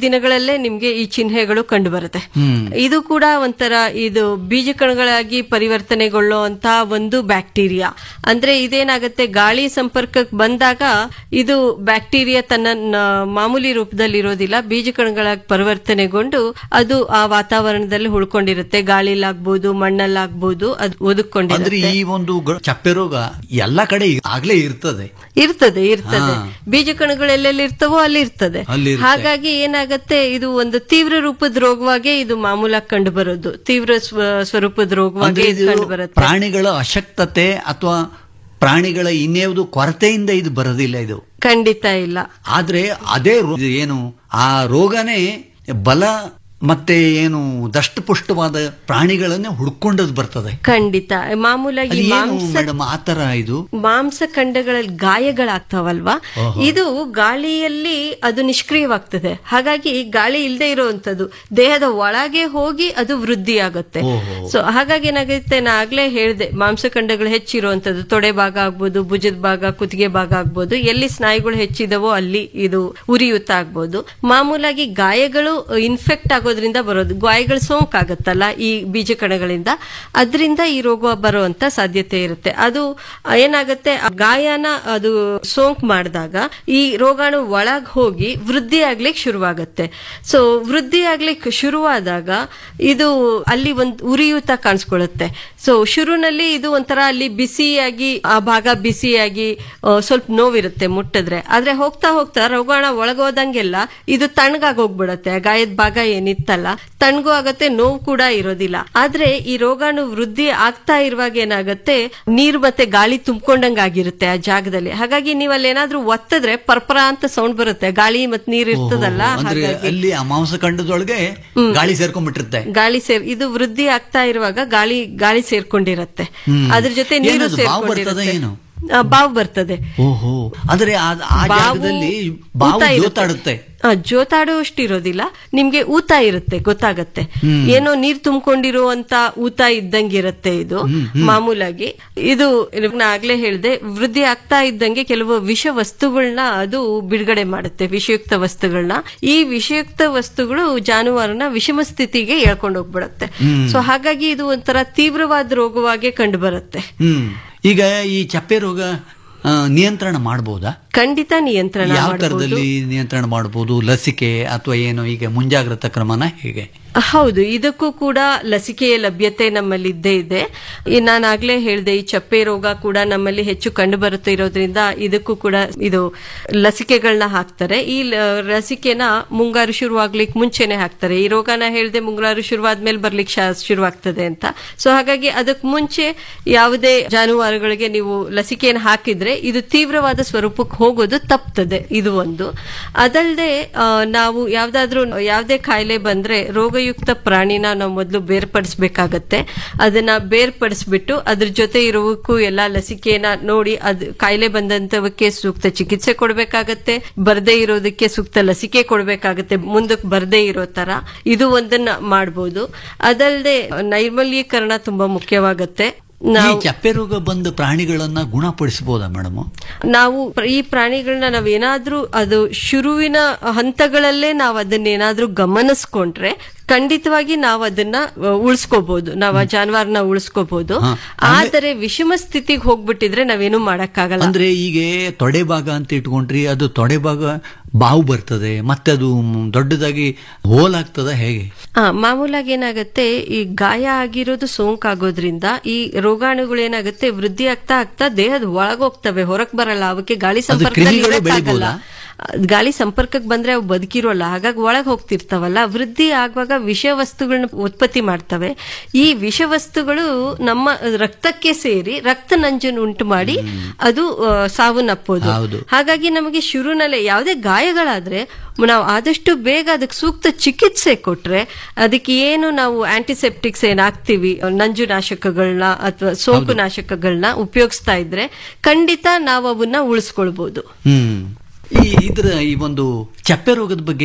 ದಿನಗಳಲ್ಲೇ ನಿಮ್ಗೆ ಈ ಚಿಹ್ನೆಗಳು ಕಂಡು ಬರುತ್ತೆ ಹ್ಮ್. ಇದು ಕೂಡ ಒಂಥರ ಇದು ಬೀಜಕಣಗಳಾಗಿ ಪರಿವರ್ತನೆಗೊಳ್ಳುವಂತ ಒಂದು ಬ್ಯಾಕ್ಟೀರಿಯಾ ಅಂದ್ರೆ ಇದೇನಾಗುತ್ತೆ ಗಾಳಿ ಸಂಪರ್ಕಕ್ಕೆ ಬಂದಾಗ ಇದು ಬ್ಯಾಕ್ಟೀರಿಯಾ ತನ್ನ ನ- ಮಾಮೂಲಿ ರೂಪದಲ್ಲಿ ಇರೋದಿಲ್ಲ ಬೀಜಕಣಗಳಾಗಿ ಪರಿವರ್ತನೆಗೊಂಡು ಅದು ಆ ವಾತಾವರಣದಲ್ಲಿ ಉಳ್ಕೊಂಡಿರುತ್ತೆ ಗಾಳಿಲಾಗ್ಬೋದು ಮಣ್ಣಲ್ಲಾಗ್ಬೋದು ಅದು ಅಂದ್ರೆ ಒದಕೊಂಡಿರುತ್ತೆ ಈ ಒಂದು ಗ- ಚಪ್ಪೆ ರೋಗ ಎಲ್ಲಾ ಕಡೆ ಆಗ್ಲೇ ಇರ್ತದೆ ಇರ್ತದೆ ಇರ್ತದೆ ಹಾ. ಬೀಜಕಣಗಳು ಎಲ್ಲೆಲ್ಲಿ ಇರ್ತವೋ ಅಲ್ಲಿ ಇರ್ತದೆ ಅಲ್ಲಿ ಇರುತ್ತೆ. ಹಾಗಾಗಿ ಏನಾಗತ್ತೆ ಇದು ಒಂದು ತೀವ್ರ ರೂಪದ ರೋಗವಾಗೇ ಇದು ಮಾಮೂಲಾಗಿ ಕಂಡು ಬರೋದು ತೀವ್ರ ಸ್ವ- ಸ್ವರೂಪದ ರೋಗವಾಗಿ ಅಂದ್ರೆ ಇದು ಇದು ಕಂಡು ಬರುತ್ತೆ ಪ್ರಾಣಿಗಳ ಅಶಕ್ತತೆ ಅಥವಾ ಪ್ರಾಣಿಗಳ ಇನ್ನೇವುದು ಕೊರತೆಯಿಂದ ಇದು ಬರೋದಿಲ್ಲ ಇದು ಖಂಡಿತ ಇಲ್ಲ ಆದ್ರೆ ಅದೇ ರೋ- ಇದು ಏನು ಆ ರೋಗನೇ ಬಲ ಮತ್ತೆ ಏನು ದಷ್ಟಪುಷ್ಟವಾದ ಪ್ರಾಣಿಗಳನ್ನೇ ಹುಡ್ಕೊಂಡದ್ ಬರ್ತದೆ ಖಂಡಿತ ಮಾಮೂಲಾಗಿ ಅದು ಏನು ಮಾಂಸ ಮೇಡಮ್ ಆ ತರ ಇದು ಮಾಂಸಖಂಡಗಳಲ್ಲಿ ಗಾಯಗಳಾಗ್ತಾವಲ್ವಾ ಓಹೋ. ಇದು ಗಾಳಿಯಲ್ಲಿ ಅದು ನಿಷ್ಕ್ರಿಯವಾಗ್ತದೆ ಹಾಗಾಗಿ ಗಾಳಿ ಇಲ್ಲದೆ ಇರುವಂತದ್ದು ದೇಹದ ಒಳಗೆ ಹೋಗಿ ಅದು ವೃದ್ಧಿ ಆಗುತ್ತೆ ಓಹೋ. ಸೊ ಹಾಗಾಗಿ ಏನಾಗುತ್ತೆ ನಾ ಆಗ್ಲೇ ಹೇಳಿದೆ ಮಾಂಸಖಂಡಗಳು ಹೆಚ್ಚಿರುವಂತದ್ದು ತೊಡೆ ಭಾಗ ಆಗ್ಬೋದು ಭುಜದ ಭಾಗ ಕುತ್ತಿಗೆ ಭಾಗ ಆಗ್ಬೋದು ಎಲ್ಲಿ ಸ್ನಾಯುಗಳು ಹೆಚ್ಚಿದವೋ ಅಲ್ಲಿ ಇದು ಉರಿಯೂತ ಆಗ್ಬೋದು ಮಾಮೂಲಾಗಿ ಗಾಯಗಳು ಇನ್ಫೆಕ್ಟ್ ಆಗೋದ್ರಿಂದ ಬರೋದು ಗಾಯಗಳು ಸೋಂಕಾಗತ್ತಲ್ಲ ಈ ಬೀಜಕಣಗಳಿಂದ ಅದರಿಂದ ಈ ರೋಗ ಬರುವಂತ ಸಾಧ್ಯತೆ ಇರುತ್ತೆ ಅದು ಏನಾಗುತ್ತೆ ಆ ಗಾಯನ ಅದು ಸೋಂಕು ಮಾಡಿದಾಗ ಈ ರೋಗಾಣು ಒಳಗ್ ಹೋಗಿ ವೃದ್ಧಿ ಆಗ್ಲಿಕ್ಕೆ ಶುರುವಾಗುತ್ತೆ ಸೊ ವೃದ್ಧಿ ಆಗ್ಲಿಕ್ಕೆ ಶುರುವಾದಾಗ ಇದು ಅಲ್ಲಿ ಒಂದು ಉರಿಯೂತ ಕಾಣಿಸ್ಕೊಳ್ಳುತ್ತೆ ಸೊ ಶುರುನಲ್ಲಿ ಇದು ಒಂಥರ ಅಲ್ಲಿ ಬಿಸಿಯಾಗಿ ಆ ಭಾಗ ಬಿಸಿಯಾಗಿ ಆ, ಸ್ವಲ್ಪ ನೋವಿರುತ್ತೆ ಮುಟ್ಟಿದ್ರೆ ಆದ್ರೆ ಹೋಗ್ತಾ ಹೋಗ್ತಾ ರೋಗಾಣ ಒಳಗೋದಂಗೆಲ್ಲ ಇದು ತಣ್ಣಗಾಗಿ ಹೋಗ್ಬಿಡತ್ತೆ ಆ ಗಾಯದ ಭಾಗ ಏನಿತ್ತಲ್ಲ ತಣ್ಣಗೂ ಆಗತ್ತೆ ನೋವು ಕೂಡ ಇರೋದಿಲ್ಲ ಆದ್ರೆ ಈ ರೋಗಾಣು ವೃದ್ಧಿ ಆಗ್ತಾ ಇರುವಾಗ ಏನಾಗತ್ತೆ ನೀರು ಮತ್ತೆ ಗಾಳಿ ತುಂಬಿಕೊಂಡಂಗ್ ಆಗಿರುತ್ತೆ ಆ ಜಾಗದಲ್ಲಿ ಹಾಗಾಗಿ ನೀವು ಅಲ್ಲಿ ಏನಾದ್ರೂ ಒತ್ತಿದ್ರೆ ಪರ್ಪರ ಅಂತ ಸೌಂಡ್ ಬರುತ್ತೆ ಗಾಳಿ ಮತ್ತೆ ನೀರ್ ಇರ್ತದಲ್ಲ ಅಂದ್ರೆ ಹಾಗಾಗಿ ಅಲ್ಲಿ ಆ ಮಾಂಸಖಂಡದೊಳಗೆ ಗಾಳಿ ಸೇರ್ಕೊಂಡ್ಬಿಟ್ಟಿರುತ್ತೆ ಗಾಳಿ ಸೇರ್ ಇದು ವೃದ್ಧಿ ಆಗ್ತಾ ಇರುವಾಗ ಗಾಳಿ ಗಾಳಿ ಸೇರ್ಕೊಂಡಿರತ್ತೆ ಹ್ಮ್. ಅದ್ರ ಜೊತೆ ನೀರು ಏನದು, ಬಾವು ಬರ್ತದ ಸೇರ್ಕೊಂಡಿರುತ್ತೆ ಏನು? ಆ, ಬಾವು ಬರ್ತದೆ ಓಹೋ ಆದ್ರೆ ಆ ಆ ಬಾವು ಜಾಗದಲ್ಲಿ ಬಾವು ಊತ ಇರುತ್ತೆ. ಜೋತಾಡುತ್ತೆ ಆ, ಜೋತಾಡುವಷ್ಟು ಇರೋದಿಲ್ಲ ನಿಮ್ಗೆ ಊತ ಇರುತ್ತೆ ಗೊತ್ತಾಗತ್ತೆ ಹ್ಮ್. ಏನೋ ನೀರ್ ತುಂಬಿಕೊಂಡಿರುವಂತ ಊತ ಇದ್ದಂಗಿರುತ್ತೆ ಇದು ಹ್ಮ್, ಹ್ಮ್. ಮಾಮೂಲಾಗಿ ಇದು ನಾ ಆಗ್ಲೇ ಹೇಳ್ದೆ ವೃದ್ಧಿ ಆಗ್ತಾ ಇದ್ದಂಗೆ ಕೆಲವು ವಿಷ ವಸ್ತುಗಳನ್ನ ಅದು ಬಿಡುಗಡೆ ಮಾಡುತ್ತೆ ವಿಷಯುಕ್ತ ವಸ್ತುಗಳನ್ನ ಈ ವಿಷಯುಕ್ತ ವಸ್ತುಗಳು ಜಾನುವಾರನ ವಿಷಮ ಸ್ಥಿತಿಗೆ ಎಳ್ಕೊಂಡು ಹೋಗ್ಬಿಡುತ್ತೆ ಹ್ಮ್. ಸೊ ಹಾಗಾಗಿ ಇದು ಒಂಥರ ತೀವ್ರವಾದ ರೋಗವಾಗಿ ಕಂಡು ಬರುತ್ತೆ ಹ್ಮ್ ಈಗ ಈ ಚಪ್ಪೆ ರೋಗ ಆ, ನಿಯಂತ್ರಣ ಮಾಡಬಹುದಾ ಖಂಡಿತ ನಿಯಂತ್ರಣ ಯಾವ ಮಾಡಬಹುದು ತರದಲ್ಲಿ ನಿಯಂತ್ರಣ ಮಾಡಬಹುದು ಲಸಿಕೆ ಅಥವಾ ಏನು ಈಗ ಮುಂಜಾಗ್ರತಾ ಕ್ರಮನ ಹೇಗೆ ಹೌದು ಇದಕ್ಕೂ ಕೂಡ ಲಸಿಕೆಯ ಲಭ್ಯತೆ ನಮ್ಮಲ್ಲಿ ಇದ್ದೇ ಇದೆ ಈ ನಾನಾಗ್ಲೇ ಹೇಳಿದೆ ಈ ಚಪ್ಪೆ ರೋಗ ಕೂಡ ನಮ್ಮಲ್ಲಿ ಹೆಚ್ಚು ಕಂಡು ಬರುತ್ತೆ ಇರೋದ್ರಿಂದ ಇದಕ್ಕೂ ಕೂಡ ಇದು ಲಸಿಕೆಗಳನ್ನ ಹಾಕ್ತಾರೆ ಈ ಲ- ಲಸಿಕೆನ ಮುಂಗಾರು ಶುರುವಾಗ್ಲಿಕ್ಕೆ ಮುಂಚೆನೆ ಹಾಕ್ತಾರೆ ಈ ರೋಗನ ಹೇಳಿದೆ ಮುಂಗಾರು ಶುರುವಾದ್ಮೇಲೆ ಬರ್ಲಿಕ್ಕೆ ಶಾ- ಶುರುವಾಗ್ತದೆ ಅಂತ ಸೊ ಹಾಗಾಗಿ ಅದಕ್ಕೆ ಮುಂಚೆ ಯಾವುದೇ ಜಾನುವಾರುಗಳಿಗೆ ನೀವು ಲಸಿಕೆಯನ್ನು ಹಾಕಿದ್ರೆ ಇದು ತೀವ್ರವಾದ ಸ್ವರೂಪಕ್ಕೆ ಹೋಗೋದು ತಪ್ತದೆ ಇದು ಒಂದು ಅದಲ್ಲದೆ ನಾವು ಯಾವ್ದಾದ್ರೂ ಯಾವುದೇ ಕಾಯಿಲೆ ಬಂದ್ರೆ ರೋಗಯುಕ್ತ ಪ್ರಾಣಿನ ನಾವು ಮೊದಲು ಬೇರ್ಪಡಿಸ್ಬೇಕಾಗತ್ತೆ ಅದನ್ನ ಬೇರ್ಪಡಿಸ್ಬಿಟ್ಟು ಅದ್ರ ಜೊತೆ ಇರೋವಕ್ಕೂ ಎಲ್ಲಾ ಲಸಿಕೆನ ನೋಡಿ ಅದು ಕಾಯಿಲೆ ಬಂದಂತವಕ್ಕೆ ಸೂಕ್ತ ಚಿಕಿತ್ಸೆ ಕೊಡ್ಬೇಕಾಗತ್ತೆ ಬರ್ದೇ ಇರೋದಕ್ಕೆ ಸೂಕ್ತ ಲಸಿಕೆ ಕೊಡ್ಬೇಕಾಗತ್ತೆ ಮುಂದಕ್ಕೆ ಬರ್ದೇ ಇರೋ ತರ ಇದು ಒಂದನ್ನ ಮಾಡ್ಬೋದು ಅದಲ್ಲದೆ ನೈರ್ಮಲ್ಯೀಕರಣ ತುಂಬಾ ಮುಖ್ಯವಾಗತ್ತೆ ಈ ನಾವು ಚಪ್ಪೆ ರೋಗ ಬಂದ ಪ್ರಾಣಿಗಳನ್ನ ಗುಣಪಡಿಸಬಹುದಾ ಮೇಡಮ್ ನಾವು ಪ್ರ- ಈ ಪ್ರಾಣಿಗಳನ್ನ ನಾವೇನಾದ್ರೂ ಅದು ಶುರುವಿನ ಹಂತಗಳಲ್ಲೇ ನಾವು ಅದನ್ನೇನಾದ್ರೂ ಗಮನಿಸ್ಕೊಂಡ್ರೆ ಖಂಡಿತವಾಗಿ ನಾವು ಅದನ್ನ ಅ, ಉಳಿಸ್ಕೋಬಹುದು ನಾವು ಆ ಜಾನುವಾರನ ಉಳಿಸ್ಕೋಬಹುದು ಹಾ. ಆದರೆ ವಿಷಮ ಸ್ಥಿತಿಗೆ ಹೋಗ್ಬಿಟ್ಟಿದ್ರೆ ನಾವೇನು ಮಾಡಕ್ಕಾಗಲ್ಲ ಅಂದ್ರೆ ಈಗ ತೊಡೆ ಭಾಗ ಅಂತ ಇಟ್ಕೊಂಡ್ರಿ ಅದು ತೊಡೆ ಭಾಗ ಬಾವು ಬರ್ತದೆ ಮತ್ತೆ ಅದು ದೊಡ್ಡದಾಗಿ ಹೋಲಾಗ್ತದ ಹೇಗೆ ಆ, ಮಾಮೂಲಾಗಿ ಏನಾಗುತ್ತೆ ಈ ಗಾಯ ಆಗಿರೋದು ಸೋಂಕಾಗೋದ್ರಿಂದ ಈ ರೋಗಾಣುಗಳು ಏನಾಗುತ್ತೆ ವೃದ್ಧಿ ಆಗ್ತಾ ಆಗ್ತಾ ದೇಹದ ಒಳಗೋಗ್ತವೆ ಹೊರಕ್ ಬರಲ್ಲ ಅವಕ್ಕೆ ಗಾಳಿ ಸಂಪರ್ಕದಲ್ಲಿ ಕ್ರಿಮಿಗಳು ಇರಕ್ಕಾಗಲ್ಲ. ಬೆಳಿಬೋದಾ? ಗಾಳಿ ಸಂಪರ್ಕಕ್ಕೆ ಬಂದ್ರೆ ಅವು ಬದುಕಿರೋಲ್ಲ ಹಾಗಾಗಿ ಒಳಗೆ ಹೋಗ್ತಿರ್ತಾವಲ್ಲ ವೃದ್ಧಿ ಆಗುವಾಗ ವಿಷ ವಸ್ತುಗಳನ್ನ ಉತ್ಪತ್ತಿ ಮಾಡ್ತವೆ ಈ ವಿಷ ವಸ್ತುಗಳು ನಮ್ಮ ರಕ್ತಕ್ಕೆ ಸೇರಿ ರಕ್ತ ನಂಜನ್ನು ಉಂಟು ಮಾಡಿ ಅದು ಆ, ಸಾವನ್ನಪ್ಪೋದು ಹೌದು. ಹಾಗಾಗಿ ನಮಗೆ ಶುರುನಲ್ಲೇ ಯಾವುದೇ ಗಾಯಗಳಾದ್ರೆ ನಾವು ಆದಷ್ಟು ಬೇಗ ಅದಕ್ಕೆ ಸೂಕ್ತ ಚಿಕಿತ್ಸೆ ಕೊಟ್ರೆ ಅದಕ್ಕೆ ಏನು ನಾವು ಆಂಟಿಸೆಪ್ಟಿಕ್ಸ್ ಏನ್ ಹಾಕ್ತಿವಿ ನಂಜು ನಾಶಕಗಳನ್ನ ಅಥವಾ ಸೋಂಕು ನಾಶಕಗಳನ್ನ ಉಪಯೋಗಿಸ್ತಾ ಇದ್ರೆ ಖಂಡಿತ ನಾವು ಅವನ್ನ ಉಳಿಸ್ಕೊಳ್ಬಹುದು ಹ್ಮ್ ಈ ಇದ್ರ ಈ ಒಂದು ಚಪ್ಪೆ ರೋಗದ ಬಗ್ಗೆ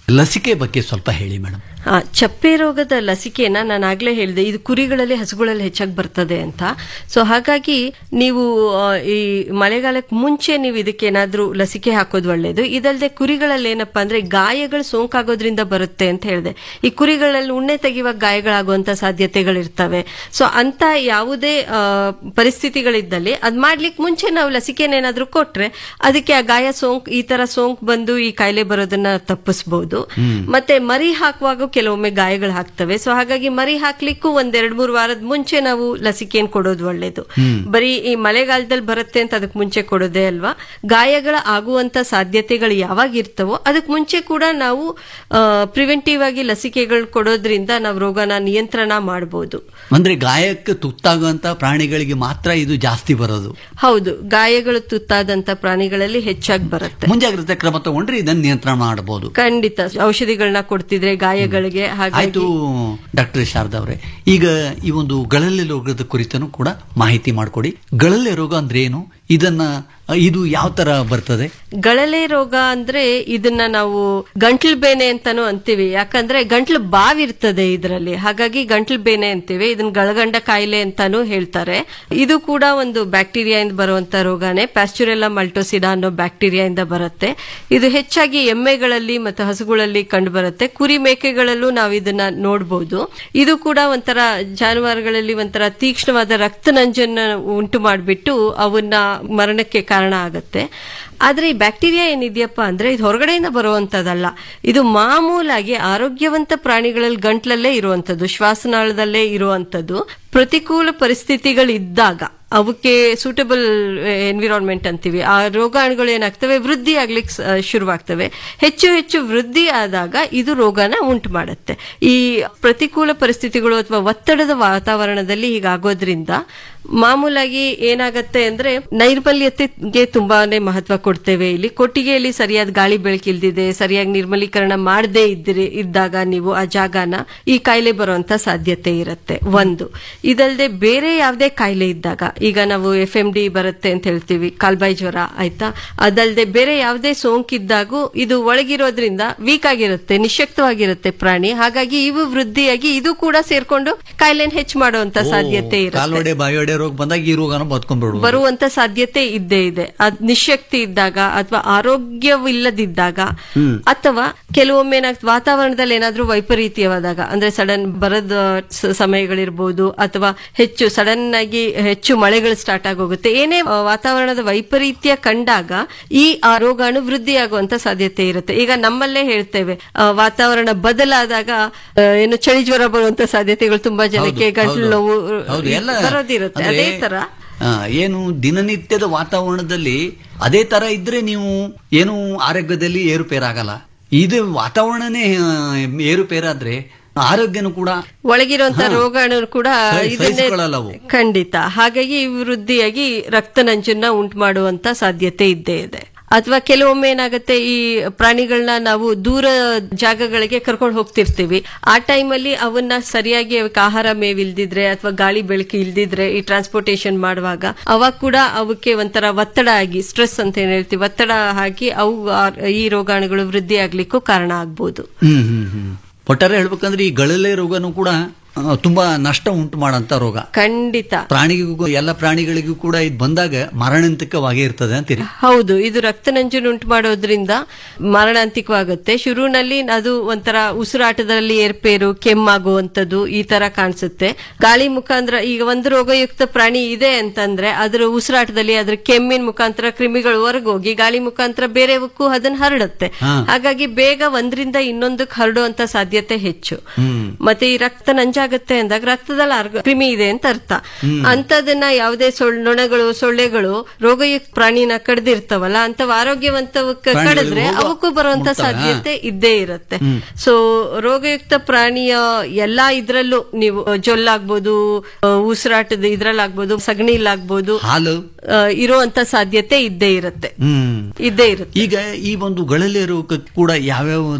ಲಸಿಕೆ ಬಗ್ಗೆ ಸ್ವಲ್ಪ ಹೇಳಿ ಮೇಡಮ್ ಆ, ಚಪ್ಪೆ ರೋಗದ ಲಸಿಕೆನ ನಾನು ಆಗ್ಲೇ ಹೇಳಿದೆ ಇದು ಕುರಿಗಳಲ್ಲಿ ಹಸುಗಳಲ್ಲಿ ಹೆಚ್ಚಾಗಿ ಬರ್ತದೆ ಅಂತ ಸೊ ಹಾಗಾಗಿ ನೀವು ಆ, ಈ ಮಳೆಗಾಲಕ್ಕೆ ಮುಂಚೆ ನೀವು ಇದಕ್ಕೇನಾದ್ರೂ ಲಸಿಕೆ ಹಾಕೋದು ಒಳ್ಳೇದು ಇದಲ್ಲದೆ ಕುರಿಗಳಲ್ಲಿ ಏನಪ್ಪಾ ಅಂದ್ರೆ ಗಾಯಗಳು ಸೋಂಕಾಗೋದ್ರಿಂದ ಬರುತ್ತೆ ಅಂತ ಹೇಳಿದೆ ಈ ಕುರಿಗಳಲ್ಲಿ ಉಣ್ಣೆ ತೆಗೆಯುವಾಗ ಗಾಯಗಳಾಗುವಂತ ಸಾಧ್ಯತೆಗಳಿರ್ತವೆ ಸೊ ಅಂತ ಯಾವುದೇ ಆ, ಪರಿಸ್ಥಿತಿಗಳಿದ್ದಲ್ಲಿ ಅದ್ ಮಾಡ್ಲಿಕ್ಕೆ ಮುಂಚೆ ನಾವು ಲಸಿಕೆನೇನಾದ್ರೂ ಕೊಟ್ರೆ ಅದಕ್ಕೆ ಆ ಗಾಯ ಸೋಂಕ್ ಈ ತರ ಸೋಂಕ್ ಬಂದು ಈ ಕಾಯಿಲೆ ಬರೋದನ್ನ ತಪ್ಪಿಸಬಹುದು ಮತ್ತೆ ಮರಿ ಹಾಕುವಾಗ ಕೆಲವೊಮ್ಮೆ ಗಾಯಗಳು ಹಾಕ್ತವೆ ಸೊ ಹಾಗಾಗಿ ಮರಿ ಹಾಕ್ಲಿಕ್ಕೂ ಒಂದ್ ಎರಡ್ ಮೂರು ವಾರದ ಮುಂಚೆ ನಾವು ಲಸಿಕೆಯನ್ನು ಕೊಡೋದು ಒಳ್ಳೇದು ಬರೀ ಈ ಮಳೆಗಾಲದಲ್ಲಿ ಬರುತ್ತೆ ಅಂತ ಅದಕ್ಕೆ ಮುಂಚೆ ಕೊಡೋದೇ ಅಲ್ವಾ ಗಾಯಗಳ ಆಗುವಂತ ಸಾಧ್ಯತೆಗಳು ಯಾವಾಗ ಇರ್ತವೋ ಅದಕ್ಕೆ ಮುಂಚೆ ಕೂಡ ನಾವು ಪ್ರಿವೆಂಟಿವ್ ಆಗಿ ಲಸಿಕೆಗಳು ಕೊಡೋದ್ರಿಂದ ನಾವು ರೋಗನ ನಿಯಂತ್ರಣ ಮಾಡಬಹುದು ಅಂದ್ರೆ ಗಾಯಕ್ಕೆ ತುತ್ತಾಗುವಂತ ಪ್ರಾಣಿಗಳಿಗೆ ಮಾತ್ರ ಇದು ಜಾಸ್ತಿ ಬರೋದು ಹೌದು ಗಾಯಗಳು ತುತ್ತಾದಂತ ಪ್ರಾಣಿಗಳಲ್ಲಿ ಹೆಚ್ಚಾಗಿ ಬರುತ್ತೆ ಮುಂಜಾಗ್ರತೆ ಕ್ರಮ ತಗೊಂಡ್ರೆ ಇದನ್ನ ನಿಯಂತ್ರಣ ಮಾಡಬಹುದು ಖಂಡಿತ ಔಷಧಿಗಳನ್ನ ಕೊಡ್ತಿದ್ರೆ ಗಾಯಗಳಿಗೆ ಆಯ್ತು ಹಾಗಾಗಿ ಡಾಕ್ಟರ್ ಶಾರದಾ ಅವರೇ ಈಗ ಈ ಒಂದು ಗಳಲೆ ರೋಗದ ಕುರಿತನು ಕೂಡ ಮಾಹಿತಿ ಮಾಡಿಕೊಡಿ ಗಳಲೆ ರೋಗ ಅಂದ್ರೆ ಏನು ಇದನ್ನ ಇದು ಯಾವ ತರ ಬರ್ತದೆ ಗಳಲೆ ರೋಗ ಅಂದ್ರೆ ಇದನ್ನ ನಾವು ಗಂಟ್ಲು ಬೇನೆ ಅಂತಾನು ಅಂತೀವಿ ಯಾಕಂದ್ರೆ ಗಂಟ್ಲು ಬಾವಿರ್ತದೆ ಇದರಲ್ಲಿ ಹಾಗಾಗಿ ಗಂಟ್ಲು ಬೇನೆ ಅಂತೀವಿ ಇದನ್ನ ಗಳಗಂಡ ಕಾಯಿಲೆ ಅಂತಾನು ಹೇಳ್ತಾರೆ ಇದು ಕೂಡ ಒಂದು ಬ್ಯಾಕ್ಟೀರಿಯಾ ಇಂದ ಬರುವಂತ ರೋಗನೇ ಪ್ಯಾಸ್ಚುರೆಲ್ಲಾ ಮಲ್ಟೋಸಿಡಾ ಅನ್ನೋ ಬ್ಯಾಕ್ಟೀರಿಯಾ ಇಂದ ಬರುತ್ತೆ ಇದು ಹೆಚ್ಚಾಗಿ ಎಮ್ಮೆಗಳಲ್ಲಿ ಮತ್ತು ಹಸುಗಳಲ್ಲಿ ಕಂಡು ಬರುತ್ತೆ ಕುರಿ ಮೇಕೆಗಳಲ್ಲೂ ನಾವು ಇದನ್ನ ನೋಡಬಹುದು ಇದು ಕೂಡ ಒಂಥರ ಜಾನುವಾರುಗಳಲ್ಲಿ ಒಂಥರ ತೀಕ್ಷ್ಣವಾದ ರಕ್ತನಂಜನ್ನ ಉಂಟು ಮಾಡಿಬಿಟ್ಟು ಅವನ್ನ ಮರಣಕ್ಕೆ ಕಾರಣ ಆಗತ್ತೆ ಆದ್ರೆ ಈ ಬ್ಯಾಕ್ಟೀರಿಯಾ ಏನಿದೆಯಪ್ಪ ಅಂದ್ರೆ ಇದು ಹೊರಗಡೆಯಿಂದ ಬರುವಂತದಲ್ಲ ಇದು ಮಾಮೂಲಾಗಿ ಆರೋಗ್ಯವಂತ ಪ್ರಾಣಿಗಳಲ್ಲಿ ಗಂಟ್ಲಲ್ಲೇ ಇರುವಂತದ್ದು ಶ್ವಾಸನಾಳದಲ್ಲೇ ಇರುವಂತದ್ದು ಪ್ರತಿಕೂಲ ಪರಿಸ್ಥಿತಿಗಳಿದ್ದಾಗ ಅವಕ್ಕೆ ಸೂಟಬಲ್ ಎನ್ವಿರಾನ್ಮೆಂಟ್ ಅಂತೀವಿ ಆ ರೋಗಾಣುಗಳು ಏನಾಗ್ತವೆ ವೃದ್ಧಿ ಆಗ್ಲಿಕ್ಕೆ ಸ- ಶುರುವಾಗ್ತವೆ ಹೆಚ್ಚು ಹೆಚ್ಚು ವೃದ್ಧಿ ಆದಾಗ ಇದು ರೋಗನ ಉಂಟು ಮಾಡುತ್ತೆ ಈ ಪ್ರತಿಕೂಲ ಪರಿಸ್ಥಿತಿಗಳು ಅಥವಾ ಒತ್ತಡದ ವಾತಾವರಣದಲ್ಲಿ ಹೀಗಾಗೋದ್ರಿಂದ ಮಾಮೂಲಾಗಿ ಏನಾಗತ್ತೆ ಅಂದ್ರೆ ನೈರ್ಮಲ್ಯತೆಗೆ ತುಂಬಾನೇ ಮಹತ್ವ ಕೊಡ್ತೇವೆ ಇಲ್ಲಿ ಕೊಟ್ಟಿಗೆಯಲ್ಲಿ ಸರಿಯಾದ ಗಾಳಿ ಬೆಳಕಿಲ್ದಿದೆ ಸರಿಯಾಗಿ ನಿರ್ಮಲೀಕರಣ ಮಾಡದೇ ಇದ್ದರೆ ಇದ್ದಾಗ ನೀವು ಆ ಜಾಗನ ಈ ಕಾಯಿಲೆ ಬರುವಂತ ಸಾಧ್ಯತೆ ಇರುತ್ತೆ ಒಂದು ಇದಲ್ಲದೆ ಬೇರೆ ಯಾವುದೇ ಕಾಯಿಲೆ ಇದ್ದಾಗ ಈಗ ನಾವು ಎಫ್ ಎಂ ಡಿ ಬರುತ್ತೆ ಅಂತ ಹೇಳ್ತೀವಿ ಕಾಲ್ಬಾಯಿ ಜ್ವರ ಆಯ್ತಾ ಅದಲ್ಲದೆ ಬೇರೆ ಯಾವುದೇ ಸೋಂಕಿದ್ದಾಗೂ ಇದು ಒಳಗಿರೋದ್ರಿಂದ ವೀಕ್ ಆಗಿರುತ್ತೆ ನಿಶಕ್ತವಾಗಿರುತ್ತೆ ಪ್ರಾಣಿ ಹಾಗಾಗಿ ಇವು ವೃದ್ಧಿಯಾಗಿ ಇದು ಕೂಡ ಸೇರ್ಕೊಂಡು ಕಾಯಿಲೆನ ಹೆಚ್ಚು ಮಾಡುವಂತ ಸಾಧ್ಯತೆ ಇರುತ್ತೆ ಕಾಲೊಡೆ ಬಾಯೊಡೆ ರೋಗ ಬಂದಾಗ ಈ ರೋಗನ ಬದುಕೊಂಡ್ಬಿಡ್ಬೋದು ಬರುವಂತ ಸಾಧ್ಯತೆ ಇದ್ದೇ ಇದೆ ಅದ್ ನಿಶಕ್ತಿ ಇದ್ದಾಗ ಅಥವಾ ಆರೋಗ್ಯವಿಲ್ಲದಿದ್ದಾಗ ಅಥವಾ ಕೆಲವೊಮ್ಮೆ ಏನಾಗ್ತದೆ ವಾತಾವರಣದಲ್ಲಿ ಏನಾದ್ರೂ ವೈಪರೀತ್ಯವಾದಾಗ ಅಂದ್ರೆ ಸಡನ್ ಬರದ ಸ- ಸಮಯಗಳಿರ್ಬೋದು ಅಥವಾ ಹೆಚ್ಚು ಸಡನ್ ಆಗಿ ಹೆಚ್ಚು ಮಳೆಗಳು ಸ್ಟಾರ್ಟ್ ಆಗೋಗುತ್ತೆ ಏನೇ ಆ, ವಾತಾವರಣದ ವೈಪರೀತ್ಯ ಕಂಡಾಗ ಈ ಆ ರೋಗಾಣು ವೃದ್ಧಿಯಾಗುವಂತ ಸಾಧ್ಯತೆ ಇರುತ್ತೆ ಈಗ ನಮ್ಮಲ್ಲೇ ಹೇಳ್ತೇವೆ ಆ, ವಾತಾವರಣ ಬದಲಾದಾಗ ಆ, ಏನು ಚಳಿ ಜ್ವರ ಬರುವಂತ ಸಾಧ್ಯತೆಗಳು ತುಂಬಾ ಜನಕ್ಕೆ ಹೌದು, ಗಂಟಲು ಹೌದು. ನೋವು ಹೌದು, ಎಲ್ಲ ಬರೋದಿರುತ್ತೆ ಅಂದ್ರೆ, ಅದೇ ತರ ಆ, ಏನು ದಿನನಿತ್ಯದ ವಾತಾವರಣದಲ್ಲಿ ಅದೇ ತರ ಇದ್ರೆ ನೀವು ಏನು ಆರೋಗ್ಯದಲ್ಲಿ ಏರುಪೇರಾಗಲ್ಲ ಇದು ವಾತಾವರಣನೇ ಆ, ಏರುಪೇರಾದ್ರೆ ಆರೋಗ್ಯನೂ ಕೂಡ ಒಳಗಿರುವಂತ ಹಾ. ರೋಗಾಣು ಕೂಡ ಸಹಿ- ಇದನ್ನೇ ಸಹಿಸಿಕೊಳ್ಳಲ್ಲ ಅವು. ಖಂಡಿತ ಹಾಗಾಗಿ ಇವು ವೃದ್ಧಿಯಾಗಿ ರಕ್ತನಂಜನ್ನ ಉಂಟು ಮಾಡುವಂತ ಸಾಧ್ಯತೆ ಇದ್ದೇ ಇದೆ ಅಥವಾ ಕೆಲವೊಮ್ಮೆ ಏನಾಗುತ್ತೆ ಈ ಪ್ರಾಣಿಗಳನ್ನ ನಾವು ದೂರ ಜಾಗಗಳಿಗೆ ಕರ್ಕೊಂಡು ಹೋಗ್ತಿರ್ತೀವಿ ಆ ಟೈಮಲ್ಲಿ ಅವನ್ನ ಸರಿಯಾಗಿ ಅವಕ್ಕೆ ಆಹಾರ ಮೇವಿಲ್ದಿದ್ರೆ ಅಥವಾ ಗಾಳಿ ಬೆಳಕು ಇಲ್ದಿದ್ರೆ ಈ ಟ್ರಾನ್ಸ್ಪೋರ್ಟೇಷನ್ ಮಾಡುವಾಗ ಅವಾಗ ಕೂಡ ಅವಕ್ಕೆ ಒಂಥರ ಒತ್ತಡ ಆಗಿ ಸ್ಟ್ರೆಸ್ ಅಂತ ಏನ್ ಹೇಳ್ತೀವಿ ಒತ್ತಡ ಹಾಕಿ ಅವು ಆ- ಈ ರೋಗಾಣುಗಳು ವೃದ್ಧಿ ಆಗ್ಲಿಕ್ಕೂ ಕಾರಣ ಆಗ್ಬೋದು ಹ್ಮ್ ಹ್ಮ್ ಹ್ಮ್ ಒಟ್ಟಾರೆ ಹೇಳ್ಬೇಕಂದ್ರೆ ಈ ಗಳಲೆ ರೋಗನೂ ಕೂಡ ಆ, ತುಂಬಾ ನಷ್ಟ ಉಂಟು ಮಾಡಂತ ರೋಗ ಖಂಡಿತ ಪ್ರಾಣಿಗೂ ಎಲ್ಲ ಪ್ರಾಣಿಗಳಿಗೂ ಕೂಡ ಇದು ಬಂದಾಗ ಮರಣಾಂತಿಕವಾಗೇ ಇರ್ತದೆ ಅಂತೀರಿ ಹೌದು ಇದು ರಕ್ತನಂಜನ್ನು ಉಂಟು ಮಾಡೋದ್ರಿಂದ ಮರಣಾಂತಿಕವಾಗುತ್ತೆ ಶುರುವಿನಲ್ಲಿ ಅದು ಒಂಥರ ಉಸಿರಾಟದಲ್ಲಿ ಏರ್ಪೇರು ಕೆಮ್ಮಾಗುವಂಥದ್ದು ಈ ತರ ಕಾಣಿಸುತ್ತೆ ಗಾಳಿ ಮುಖಾಂತರ ಈಗ ಒಂದು ರೋಗಯುಕ್ತ ಪ್ರಾಣಿ ಇದೆ ಅಂತಂದ್ರೆ ಅದರ ಉಸಿರಾಟದಲ್ಲಿ ಅದ್ರ ಕೆಮ್ಮಿನ ಮುಖಾಂತರ ಕ್ರಿಮಿಗಳು ಹೊರಗೋಗಿ ಗಾಳಿ ಮುಖಾಂತರ ಬೇರೆವಕ್ಕೂ ಅದನ್ನ ಹರಡುತ್ತೆ ಹಾ. ಹಾಗಾಗಿ ಬೇಗ ಒಂದ್ರಿಂದ ಇನ್ನೊಂದಕ್ಕೆ ಹರಡುವಂತ ಸಾಧ್ಯತೆ ಹೆಚ್ಚು ಮತ್ತೆ ಈ ರಕ್ತ ನಂಜಾಗುತ್ತೆ ಅಂದಾಗ ರಕ್ತದಲ್ಲಿ ಅರ್ಗ- ಕ್ರಿಮಿ ಇದೆ ಅಂತ ಅರ್ಥ ಅಂತದನ್ನ ಯಾವುದೇ ಸೊಳ್ ನೊಣಗಳು ಸೊಳ್ಳೆಗಳು ರೋಗಯುಕ್ತ ಪ್ರಾಣಿನ ಕಡ್ದಿರ್ತಾವಲ್ಲ ಅಂತವ್ ಆರೋಗ್ಯವಂತವಕ್ಕ ಪ್ರಾಣಿಗಳಿಗೆ ಕಡಿದ್ರೆ ರೋಗ ಅವಕ್ಕೂ ಬರುವಂತ ಮುಟ್ತವೆ, ಸಾಧ್ಯತೆ ಇದ್ದೇ ಇರುತ್ತೆ ಸೊ ರೋಗಯುಕ್ತ ಪ್ರಾಣಿಯ ಎಲ್ಲಾ ಇದ್ರಲ್ಲೂ ನೀವು ಜೊಲ್ಲಾಗ್ಬೋದು ಆ, ಉಸಿರಾಟದ ಇದ್ರಲ್ಲಾಗ್ಬೋದು ಸಗಣಿಲಾಗ್ಬೋದು ಹಾಲು ಆ, ಇರುವಂತ ಸಾಧ್ಯತೆ ಇದ್ದೇ ಇರುತ್ತೆ ಹ್ಮ್ ಇದ್ದೇ ಇರುತ್ತೆ ಈಗ ಈ ಒಂದು ಗಳಲೆ ರೋಗಕ್ಕೆ ಕೂಡ ಯಾವ್ಯಾವ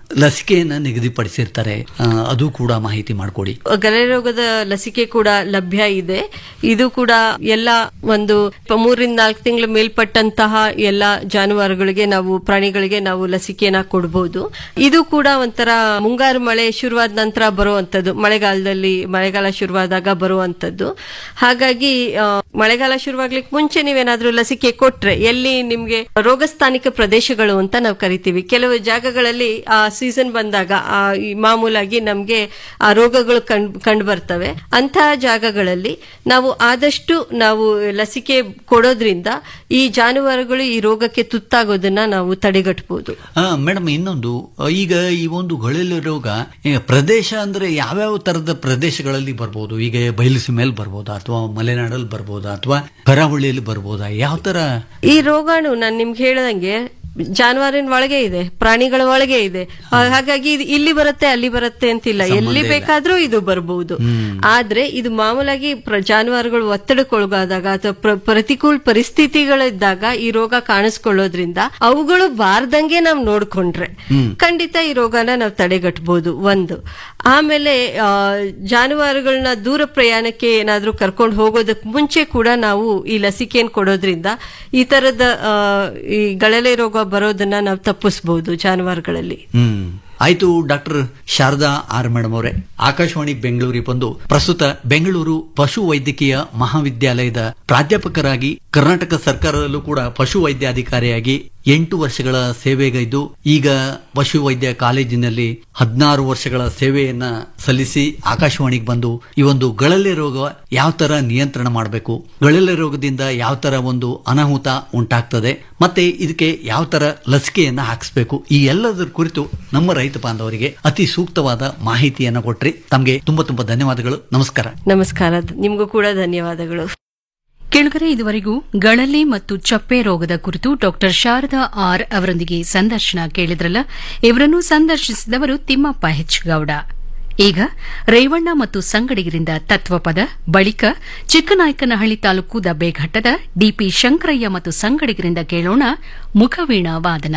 ಲಸಿಕೆಯನ್ನ ನಿಗದಿಪಡಿಸಿರ್ತಾರೆ ಆ, ಅದು ಕೂಡ ಮಾಹಿತಿ ಮಾಡಿಕೊಡಿ ಗಲೆ ರೋಗದ ಲಸಿಕೆ ಕೂಡ ಲಭ್ಯ ಇದೆ ಇದು ಕೂಡ ಎಲ್ಲ ಒಂದು ಪ- ಮೂರಿಂದ ನಾಲ್ಕು ತಿಂಗಳ ಮೇಲ್ಪಟ್ಟಂತಹ ಎಲ್ಲ ಜಾನುವಾರುಗಳಿಗೆ ನಾವು ಪ್ರಾಣಿಗಳಿಗೆ ನಾವು ಲಸಿಕೆನ ಕೊಡಬಹುದು ಇದು ಕೂಡ ಒಂಥರ ಮುಂಗಾರು ಮಳೆ ಶುರುವಾದ ನಂತರ ಬರುವಂತದ್ದು ಮಳೆಗಾಲದಲ್ಲಿ ಮಳೆಗಾಲ ಶುರುವಾದಾಗ ಬರುವಂತದ್ದು ಹಾಗಾಗಿ ಆ, ಮಳೆಗಾಲ ಶುರುವಾಗ್ಲಿಕ್ಕೆ ಮುಂಚೆ ನೀವೇನಾದ್ರೂ ಲಸಿಕೆ ಕೊಟ್ರೆ ಎಲ್ಲಿ ನಿಮ್ಗೆ ರೋಗಸ್ಥಾನಿಕ ಪ್ರದೇಶಗಳು ಅಂತ ನಾವು ಕರಿತೀವಿ ಕೆಲವು ಜಾಗಗಳಲ್ಲಿ ಆ ಸೀಸನ್ ಬಂದಾಗ ಆ ಈ ಮಾಮೂಲಾಗಿ ನಮ್ಗೆ ಆ ರೋಗಗಳು ಕಂಡು ಕಂಡು ಬರ್ತವೆ ಅಂತಹ ಜಾಗಗಳಲ್ಲಿ ನಾವು ಆದಷ್ಟು ನಾವು ಲಸಿಕೆ ಕೊಡೋದ್ರಿಂದ ಈ ಜಾನುವಾರುಗಳು ಈ ರೋಗಕ್ಕೆ ತುತ್ತಾಗೋದನ್ನ ನಾವು ತಡೆಗಟ್ಟಬಹುದು ಮೇಡಮ್ ಇನ್ನೊಂದು ಆ, ಈಗ ಈ ಒಂದು ಗೊಳೆಲೆ ರೋಗ ಈಗ ಪ್ರದೇಶ ಅಂದ್ರೆ ಯಾವ್ಯಾವ ತರದ ಪ್ರದೇಶಗಳಲ್ಲಿ ಬರ್ಬೋದು ಈಗ ಬಯಲುಸೀಮೆಯಲ್ಲಿ ಬರ್ಬೋದಾ ಅಥವಾ ಮಲೆನಾಡಲ್ಲಿ ಬರ್ಬೋದಾ ಅಥವಾ ಕರಾವಳಿಯಲ್ಲಿ ಬರ್ಬೋದಾ ಯಾವ ತರ ಈ ರೋಗಾಣು ನಾನು ನಿಮ್ಗೆ ಹೇಳ್ದಂಗೆ ಜಾನುವಾರಿನ ಒಳಗೆ ಇದೆ ಪ್ರಾಣಿಗಳ ಒಳಗೆ ಇದೆ ಆ, ಹಾಗಾಗಿ ಇದು ಇಲ್ಲಿ ಬರುತ್ತೆ ಅಲ್ಲಿ ಬರುತ್ತೆ ಅಂತಿಲ್ಲ ಎಲ್ಲಿ ಬೇಕಾದ್ರೂ ಇದು ಬರಬಹುದು ಆದ್ರೆ ಇದು ಮಾಮೂಲಾಗಿ ಪ್ರ- ಜಾನುವಾರುಗಳು ಒತ್ತಡಕ್ಕೊಳಗಾದಾಗ ಅಥವಾ ಪ್ರ- ಪ್ರತಿಕೂಲ ಪರಿಸ್ಥಿತಿಗಳಿದ್ದಾಗ ಈ ರೋಗ ಕಾಣಿಸ್ಕೊಳ್ಳೋದ್ರಿಂದ ಅವುಗಳು ಬಾರ್ದಂಗೆ ನಾವು ನೋಡ್ಕೊಂಡ್ರೆ ಖಂಡಿತ ಈ ರೋಗನ ನಾವು ತಡೆಗಟ್ಟಬಹುದು ಒಂದು ಆಮೇಲೆ ಆ, ಜಾನುವಾರುಗಳನ್ನ ದೂರ ಪ್ರಯಾಣಕ್ಕೆ ಏನಾದ್ರೂ ಕರ್ಕೊಂಡು ಹೋಗೋದಕ್ಕೆ ಮುಂಚೆ ಕೂಡ ನಾವು ಈ ಲಸಿಕೆಯನ್ನು ಕೊಡೋದ್ರಿಂದ ಈ ತರದ ಆ, ಈ ಗಳಲೆ ರೋಗ ಬರೋದನ್ನ ನಾವು ತಪ್ಪಿಸಬಹುದು ಜಾನುವಾರುಗಳಲ್ಲಿ ಹ್ಮ್ ಆಯ್ತು ಡಾಕ್ಟರ್ ಶಾರದಾ ಆರ್ ಮೇಡಮ್ ಅವರೇ ಆಕಾಶವಾಣಿ ಬೆಂಗಳೂರಿಗೆ ಬಂದು ಪ್ರಸ್ತುತ ಬೆಂಗಳೂರು ಪಶು ವೈದ್ಯಕೀಯ ಮಹಾವಿದ್ಯಾಲಯದ ಪ್ರಾಧ್ಯಾಪಕರಾಗಿ ಕರ್ನಾಟಕ ಸರ್ಕಾರದಲ್ಲೂ ಕೂಡ ಪಶು ವೈದ್ಯಾಧಿಕಾರಿಯಾಗಿ ಎಂಟು ವರ್ಷಗಳ ಸೇವೆಗೈದು ಈಗ ಪಶು ವೈದ್ಯ ಕಾಲೇಜಿನಲ್ಲಿ ಹದಿನಾರು ವರ್ಷಗಳ ಸೇವೆಯನ್ನ ಸಲ್ಲಿಸಿ ಆಕಾಶವಾಣಿಗೆ ಬಂದು ಈ ಒಂದು ಗಳಲೆ ರೋಗ ಯಾವ ತರ ನಿಯಂತ್ರಣ ಮಾಡಬೇಕು ಗಳಲೆ ರೋಗದಿಂದ ಯಾವ ತರ ಒಂದು ಅನಾಹುತ ಉಂಟಾಗ್ತದೆ ಮತ್ತೆ ಇದಕ್ಕೆ ಯಾವ ತರ ಲಸಿಕೆಯನ್ನ ಹಾಕಿಸ್ಬೇಕು ಈ ಎಲ್ಲದರ ಕುರಿತು ನಮ್ಮ ರೈತ ಬಾಂಧವರಿಗೆ ಅತಿ ಸೂಕ್ತವಾದ ಮಾಹಿತಿಯನ್ನ ಕೊಟ್ರಿ ತಮಗೆ ತುಂಬಾ ತುಂಬಾ ಧನ್ಯವಾದಗಳು ನಮಸ್ಕಾರ ನಮಸ್ಕಾರ ನಿಮಗೂ ಕೂಡ ಧನ್ಯವಾದಗಳು ಕೆಳಗರೆ ಇದುವರೆಗೂ ಗಳಲೆ ಮತ್ತು ಚಪ್ಪೆ ರೋಗದ ಕುರಿತು ಡಾಕ್ಟರ್ ಶಾರದಾ ಆರ್ ಅವರೊಂದಿಗೆ ಸಂದರ್ಶನ ಕೇಳಿದ್ರಲ್ಲ ಇವರನ್ನು ಸಂದರ್ಶಿಸಿದವರು ತಿಮ್ಮಪ್ಪ ಹೆಚ್ ಗೌಡ ಈಗ ರೇವಣ್ಣ ಮತ್ತು ಸಂಗಡಿಗರಿಂದ ತತ್ವಪದ ಬಳಿಕ ಚಿಕ್ಕನಾಯಕನಹಳ್ಳಿ ತಾಲೂಕು ದಬ್ಬೆಘಟ್ಟದ ಡಿಪಿ ಶಂಕರಯ್ಯ ಮತ್ತು ಸಂಗಡಿಗರಿಂದ ಕೇಳೋಣ ಮುಖವೀಣಾ ವಾದನ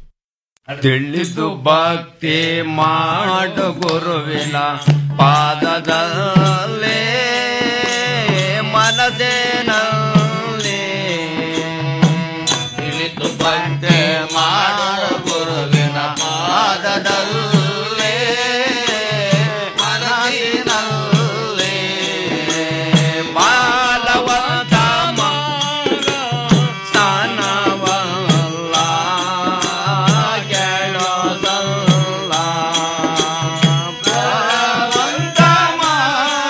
ತಿಳಿದು ಭಕ್ತಿ ಮಾಡು ಗುರುವಿನ ಪಾದದಲ್ಲೇ ಮನದೇನಲ್ಲಿ ತಿಳಿದು ಭಕ್ತಿ ಮಾಡು ಗುರುವಿನ ಪಾದದಲ್ಲೇ ಮನದಿನಲ್ಲಿ ಬಾಲವಂತ ಸ್ಥಾನವಲ್ಲ ಕೇಳೋದಲ್ಲ ಬಲವಂತ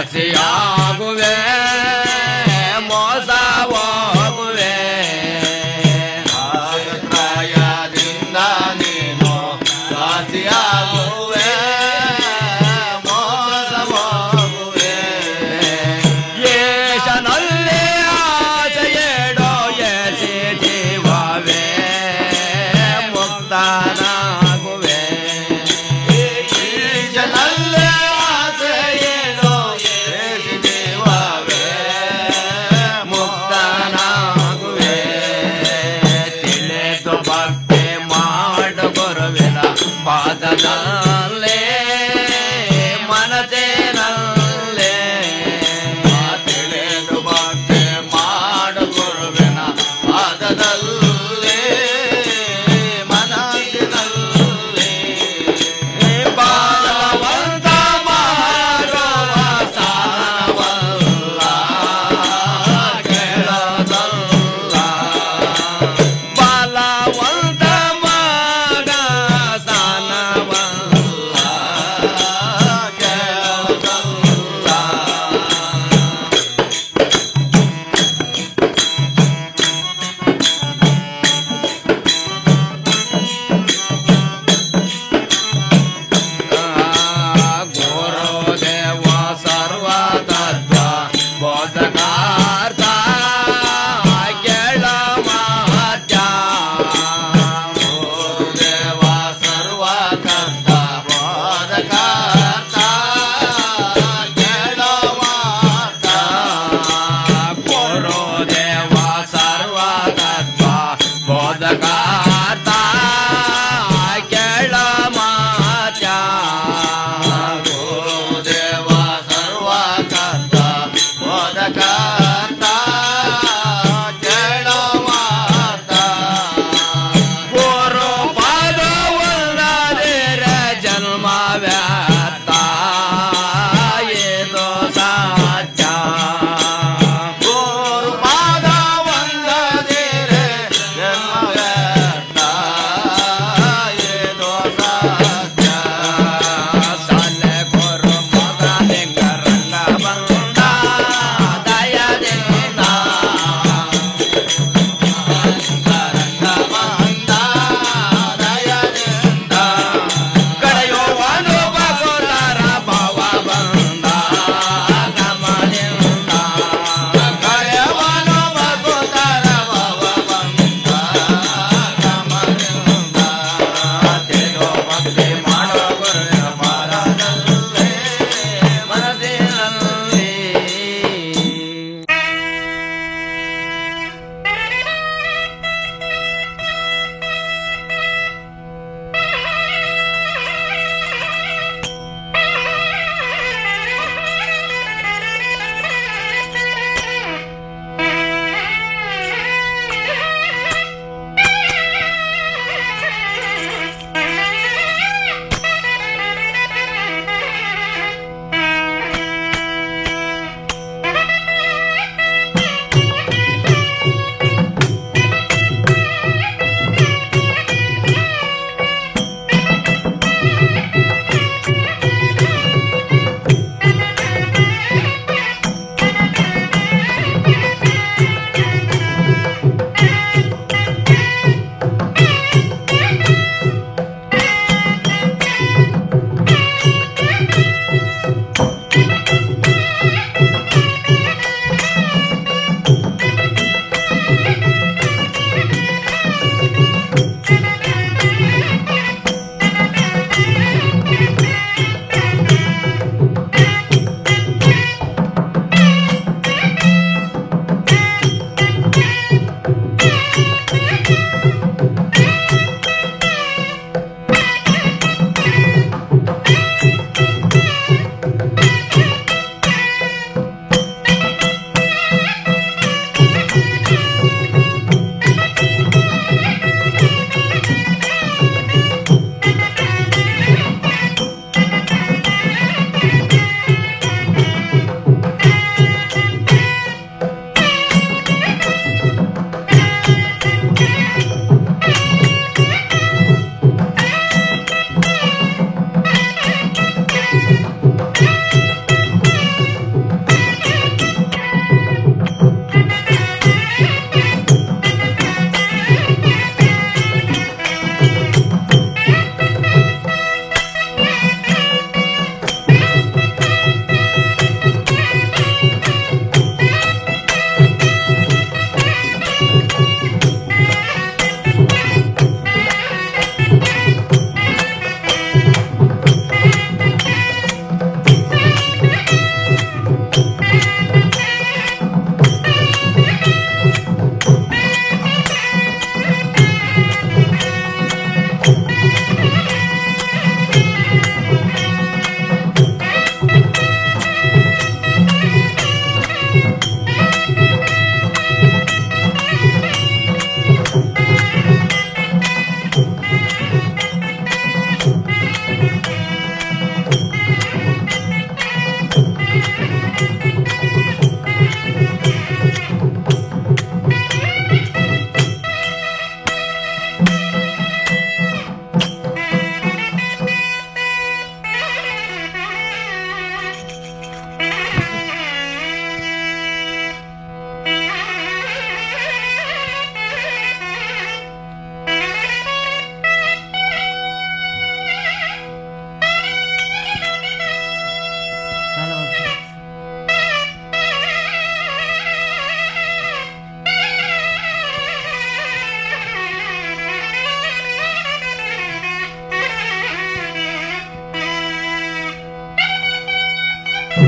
ದಾಸಿಯಾಗುವೆ ಮೋಸ ಹೋಗುವೆ ರಾಗತ್ರಯದಿಂದ ನೀನು ದಾಸಿಯಾಗುವೆ ಮೋಸ ಹೋಗುವೆ ಏಷನಲ್ಲಿ ಆಸೆಯೇಡೋ ಎಸಿ ಜೀವವೇ ಮುಕ್ತನಾಗುವೆ ಈಶನಲ್ಲಿ ಆಸೆಯೇಡೋ ಎಸಿ ಜೀವವೇ ಮುಕ್ತನಾಗುವೆ ತಿಳಿದು ಭಕ್ತಿ ಮಾಡು ಗುರುವಿನ ಪಾದದ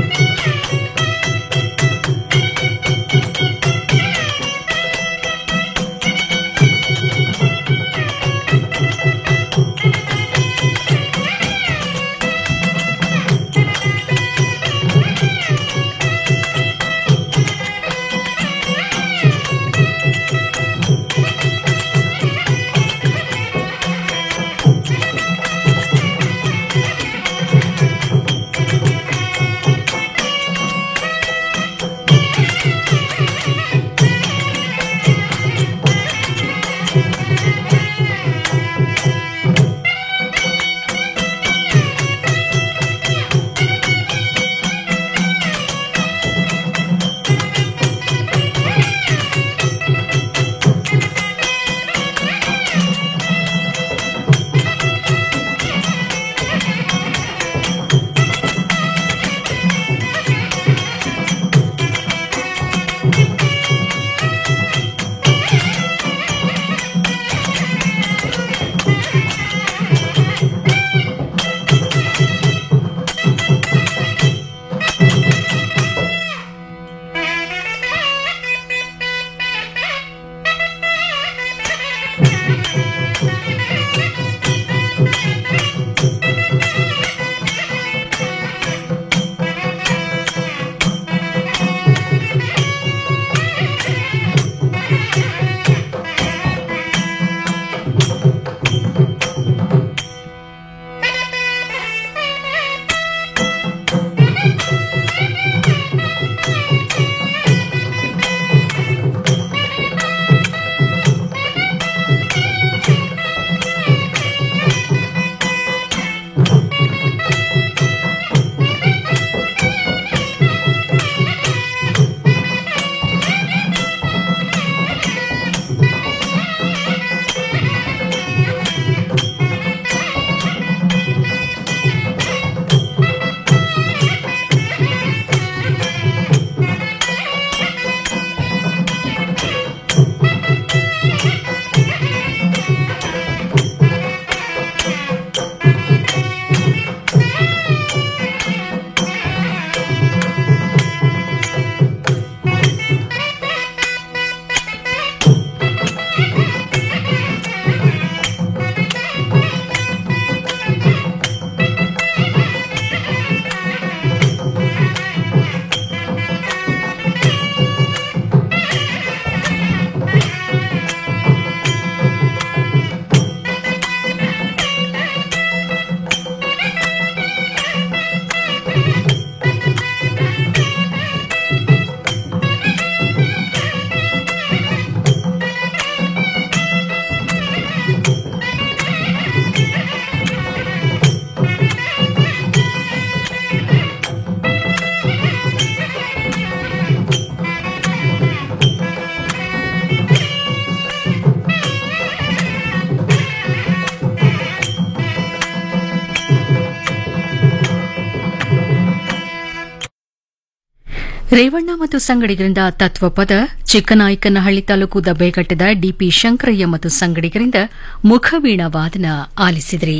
ರೇವಣ್ಣ ಮತ್ತು ಸಂಗಡಿಗರಿಂದ ತತ್ವಪದ ಚಿಕ್ಕನಾಯಕನಹಳ್ಳಿ ತಾಲೂಕು ದಬ್ಬೆಘಟ್ಟದ ಡಿಪಿ ಶಂಕರಯ್ಯ ಮತ್ತು ಸಂಗಡಿಗರಿಂದ ಮುಖವೀಣ ವಾದನ ಆಲಿಸಿದ್ರಿ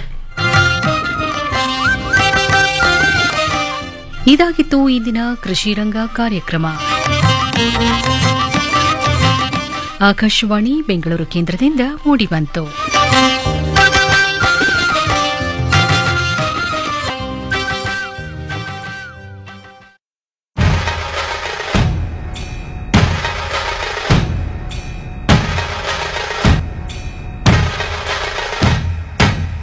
ಇದಾಗಿತ್ತು ಇಂದಿನ ಕೃಷಿರಂಗ ಕಾರ್ಯಕ್ರಮ ಆಕಾಶವಾಣಿ ಬೆಂಗಳೂರು ಕೇಂದ್ರದಿಂದ ಮೂಡಿಬಂತು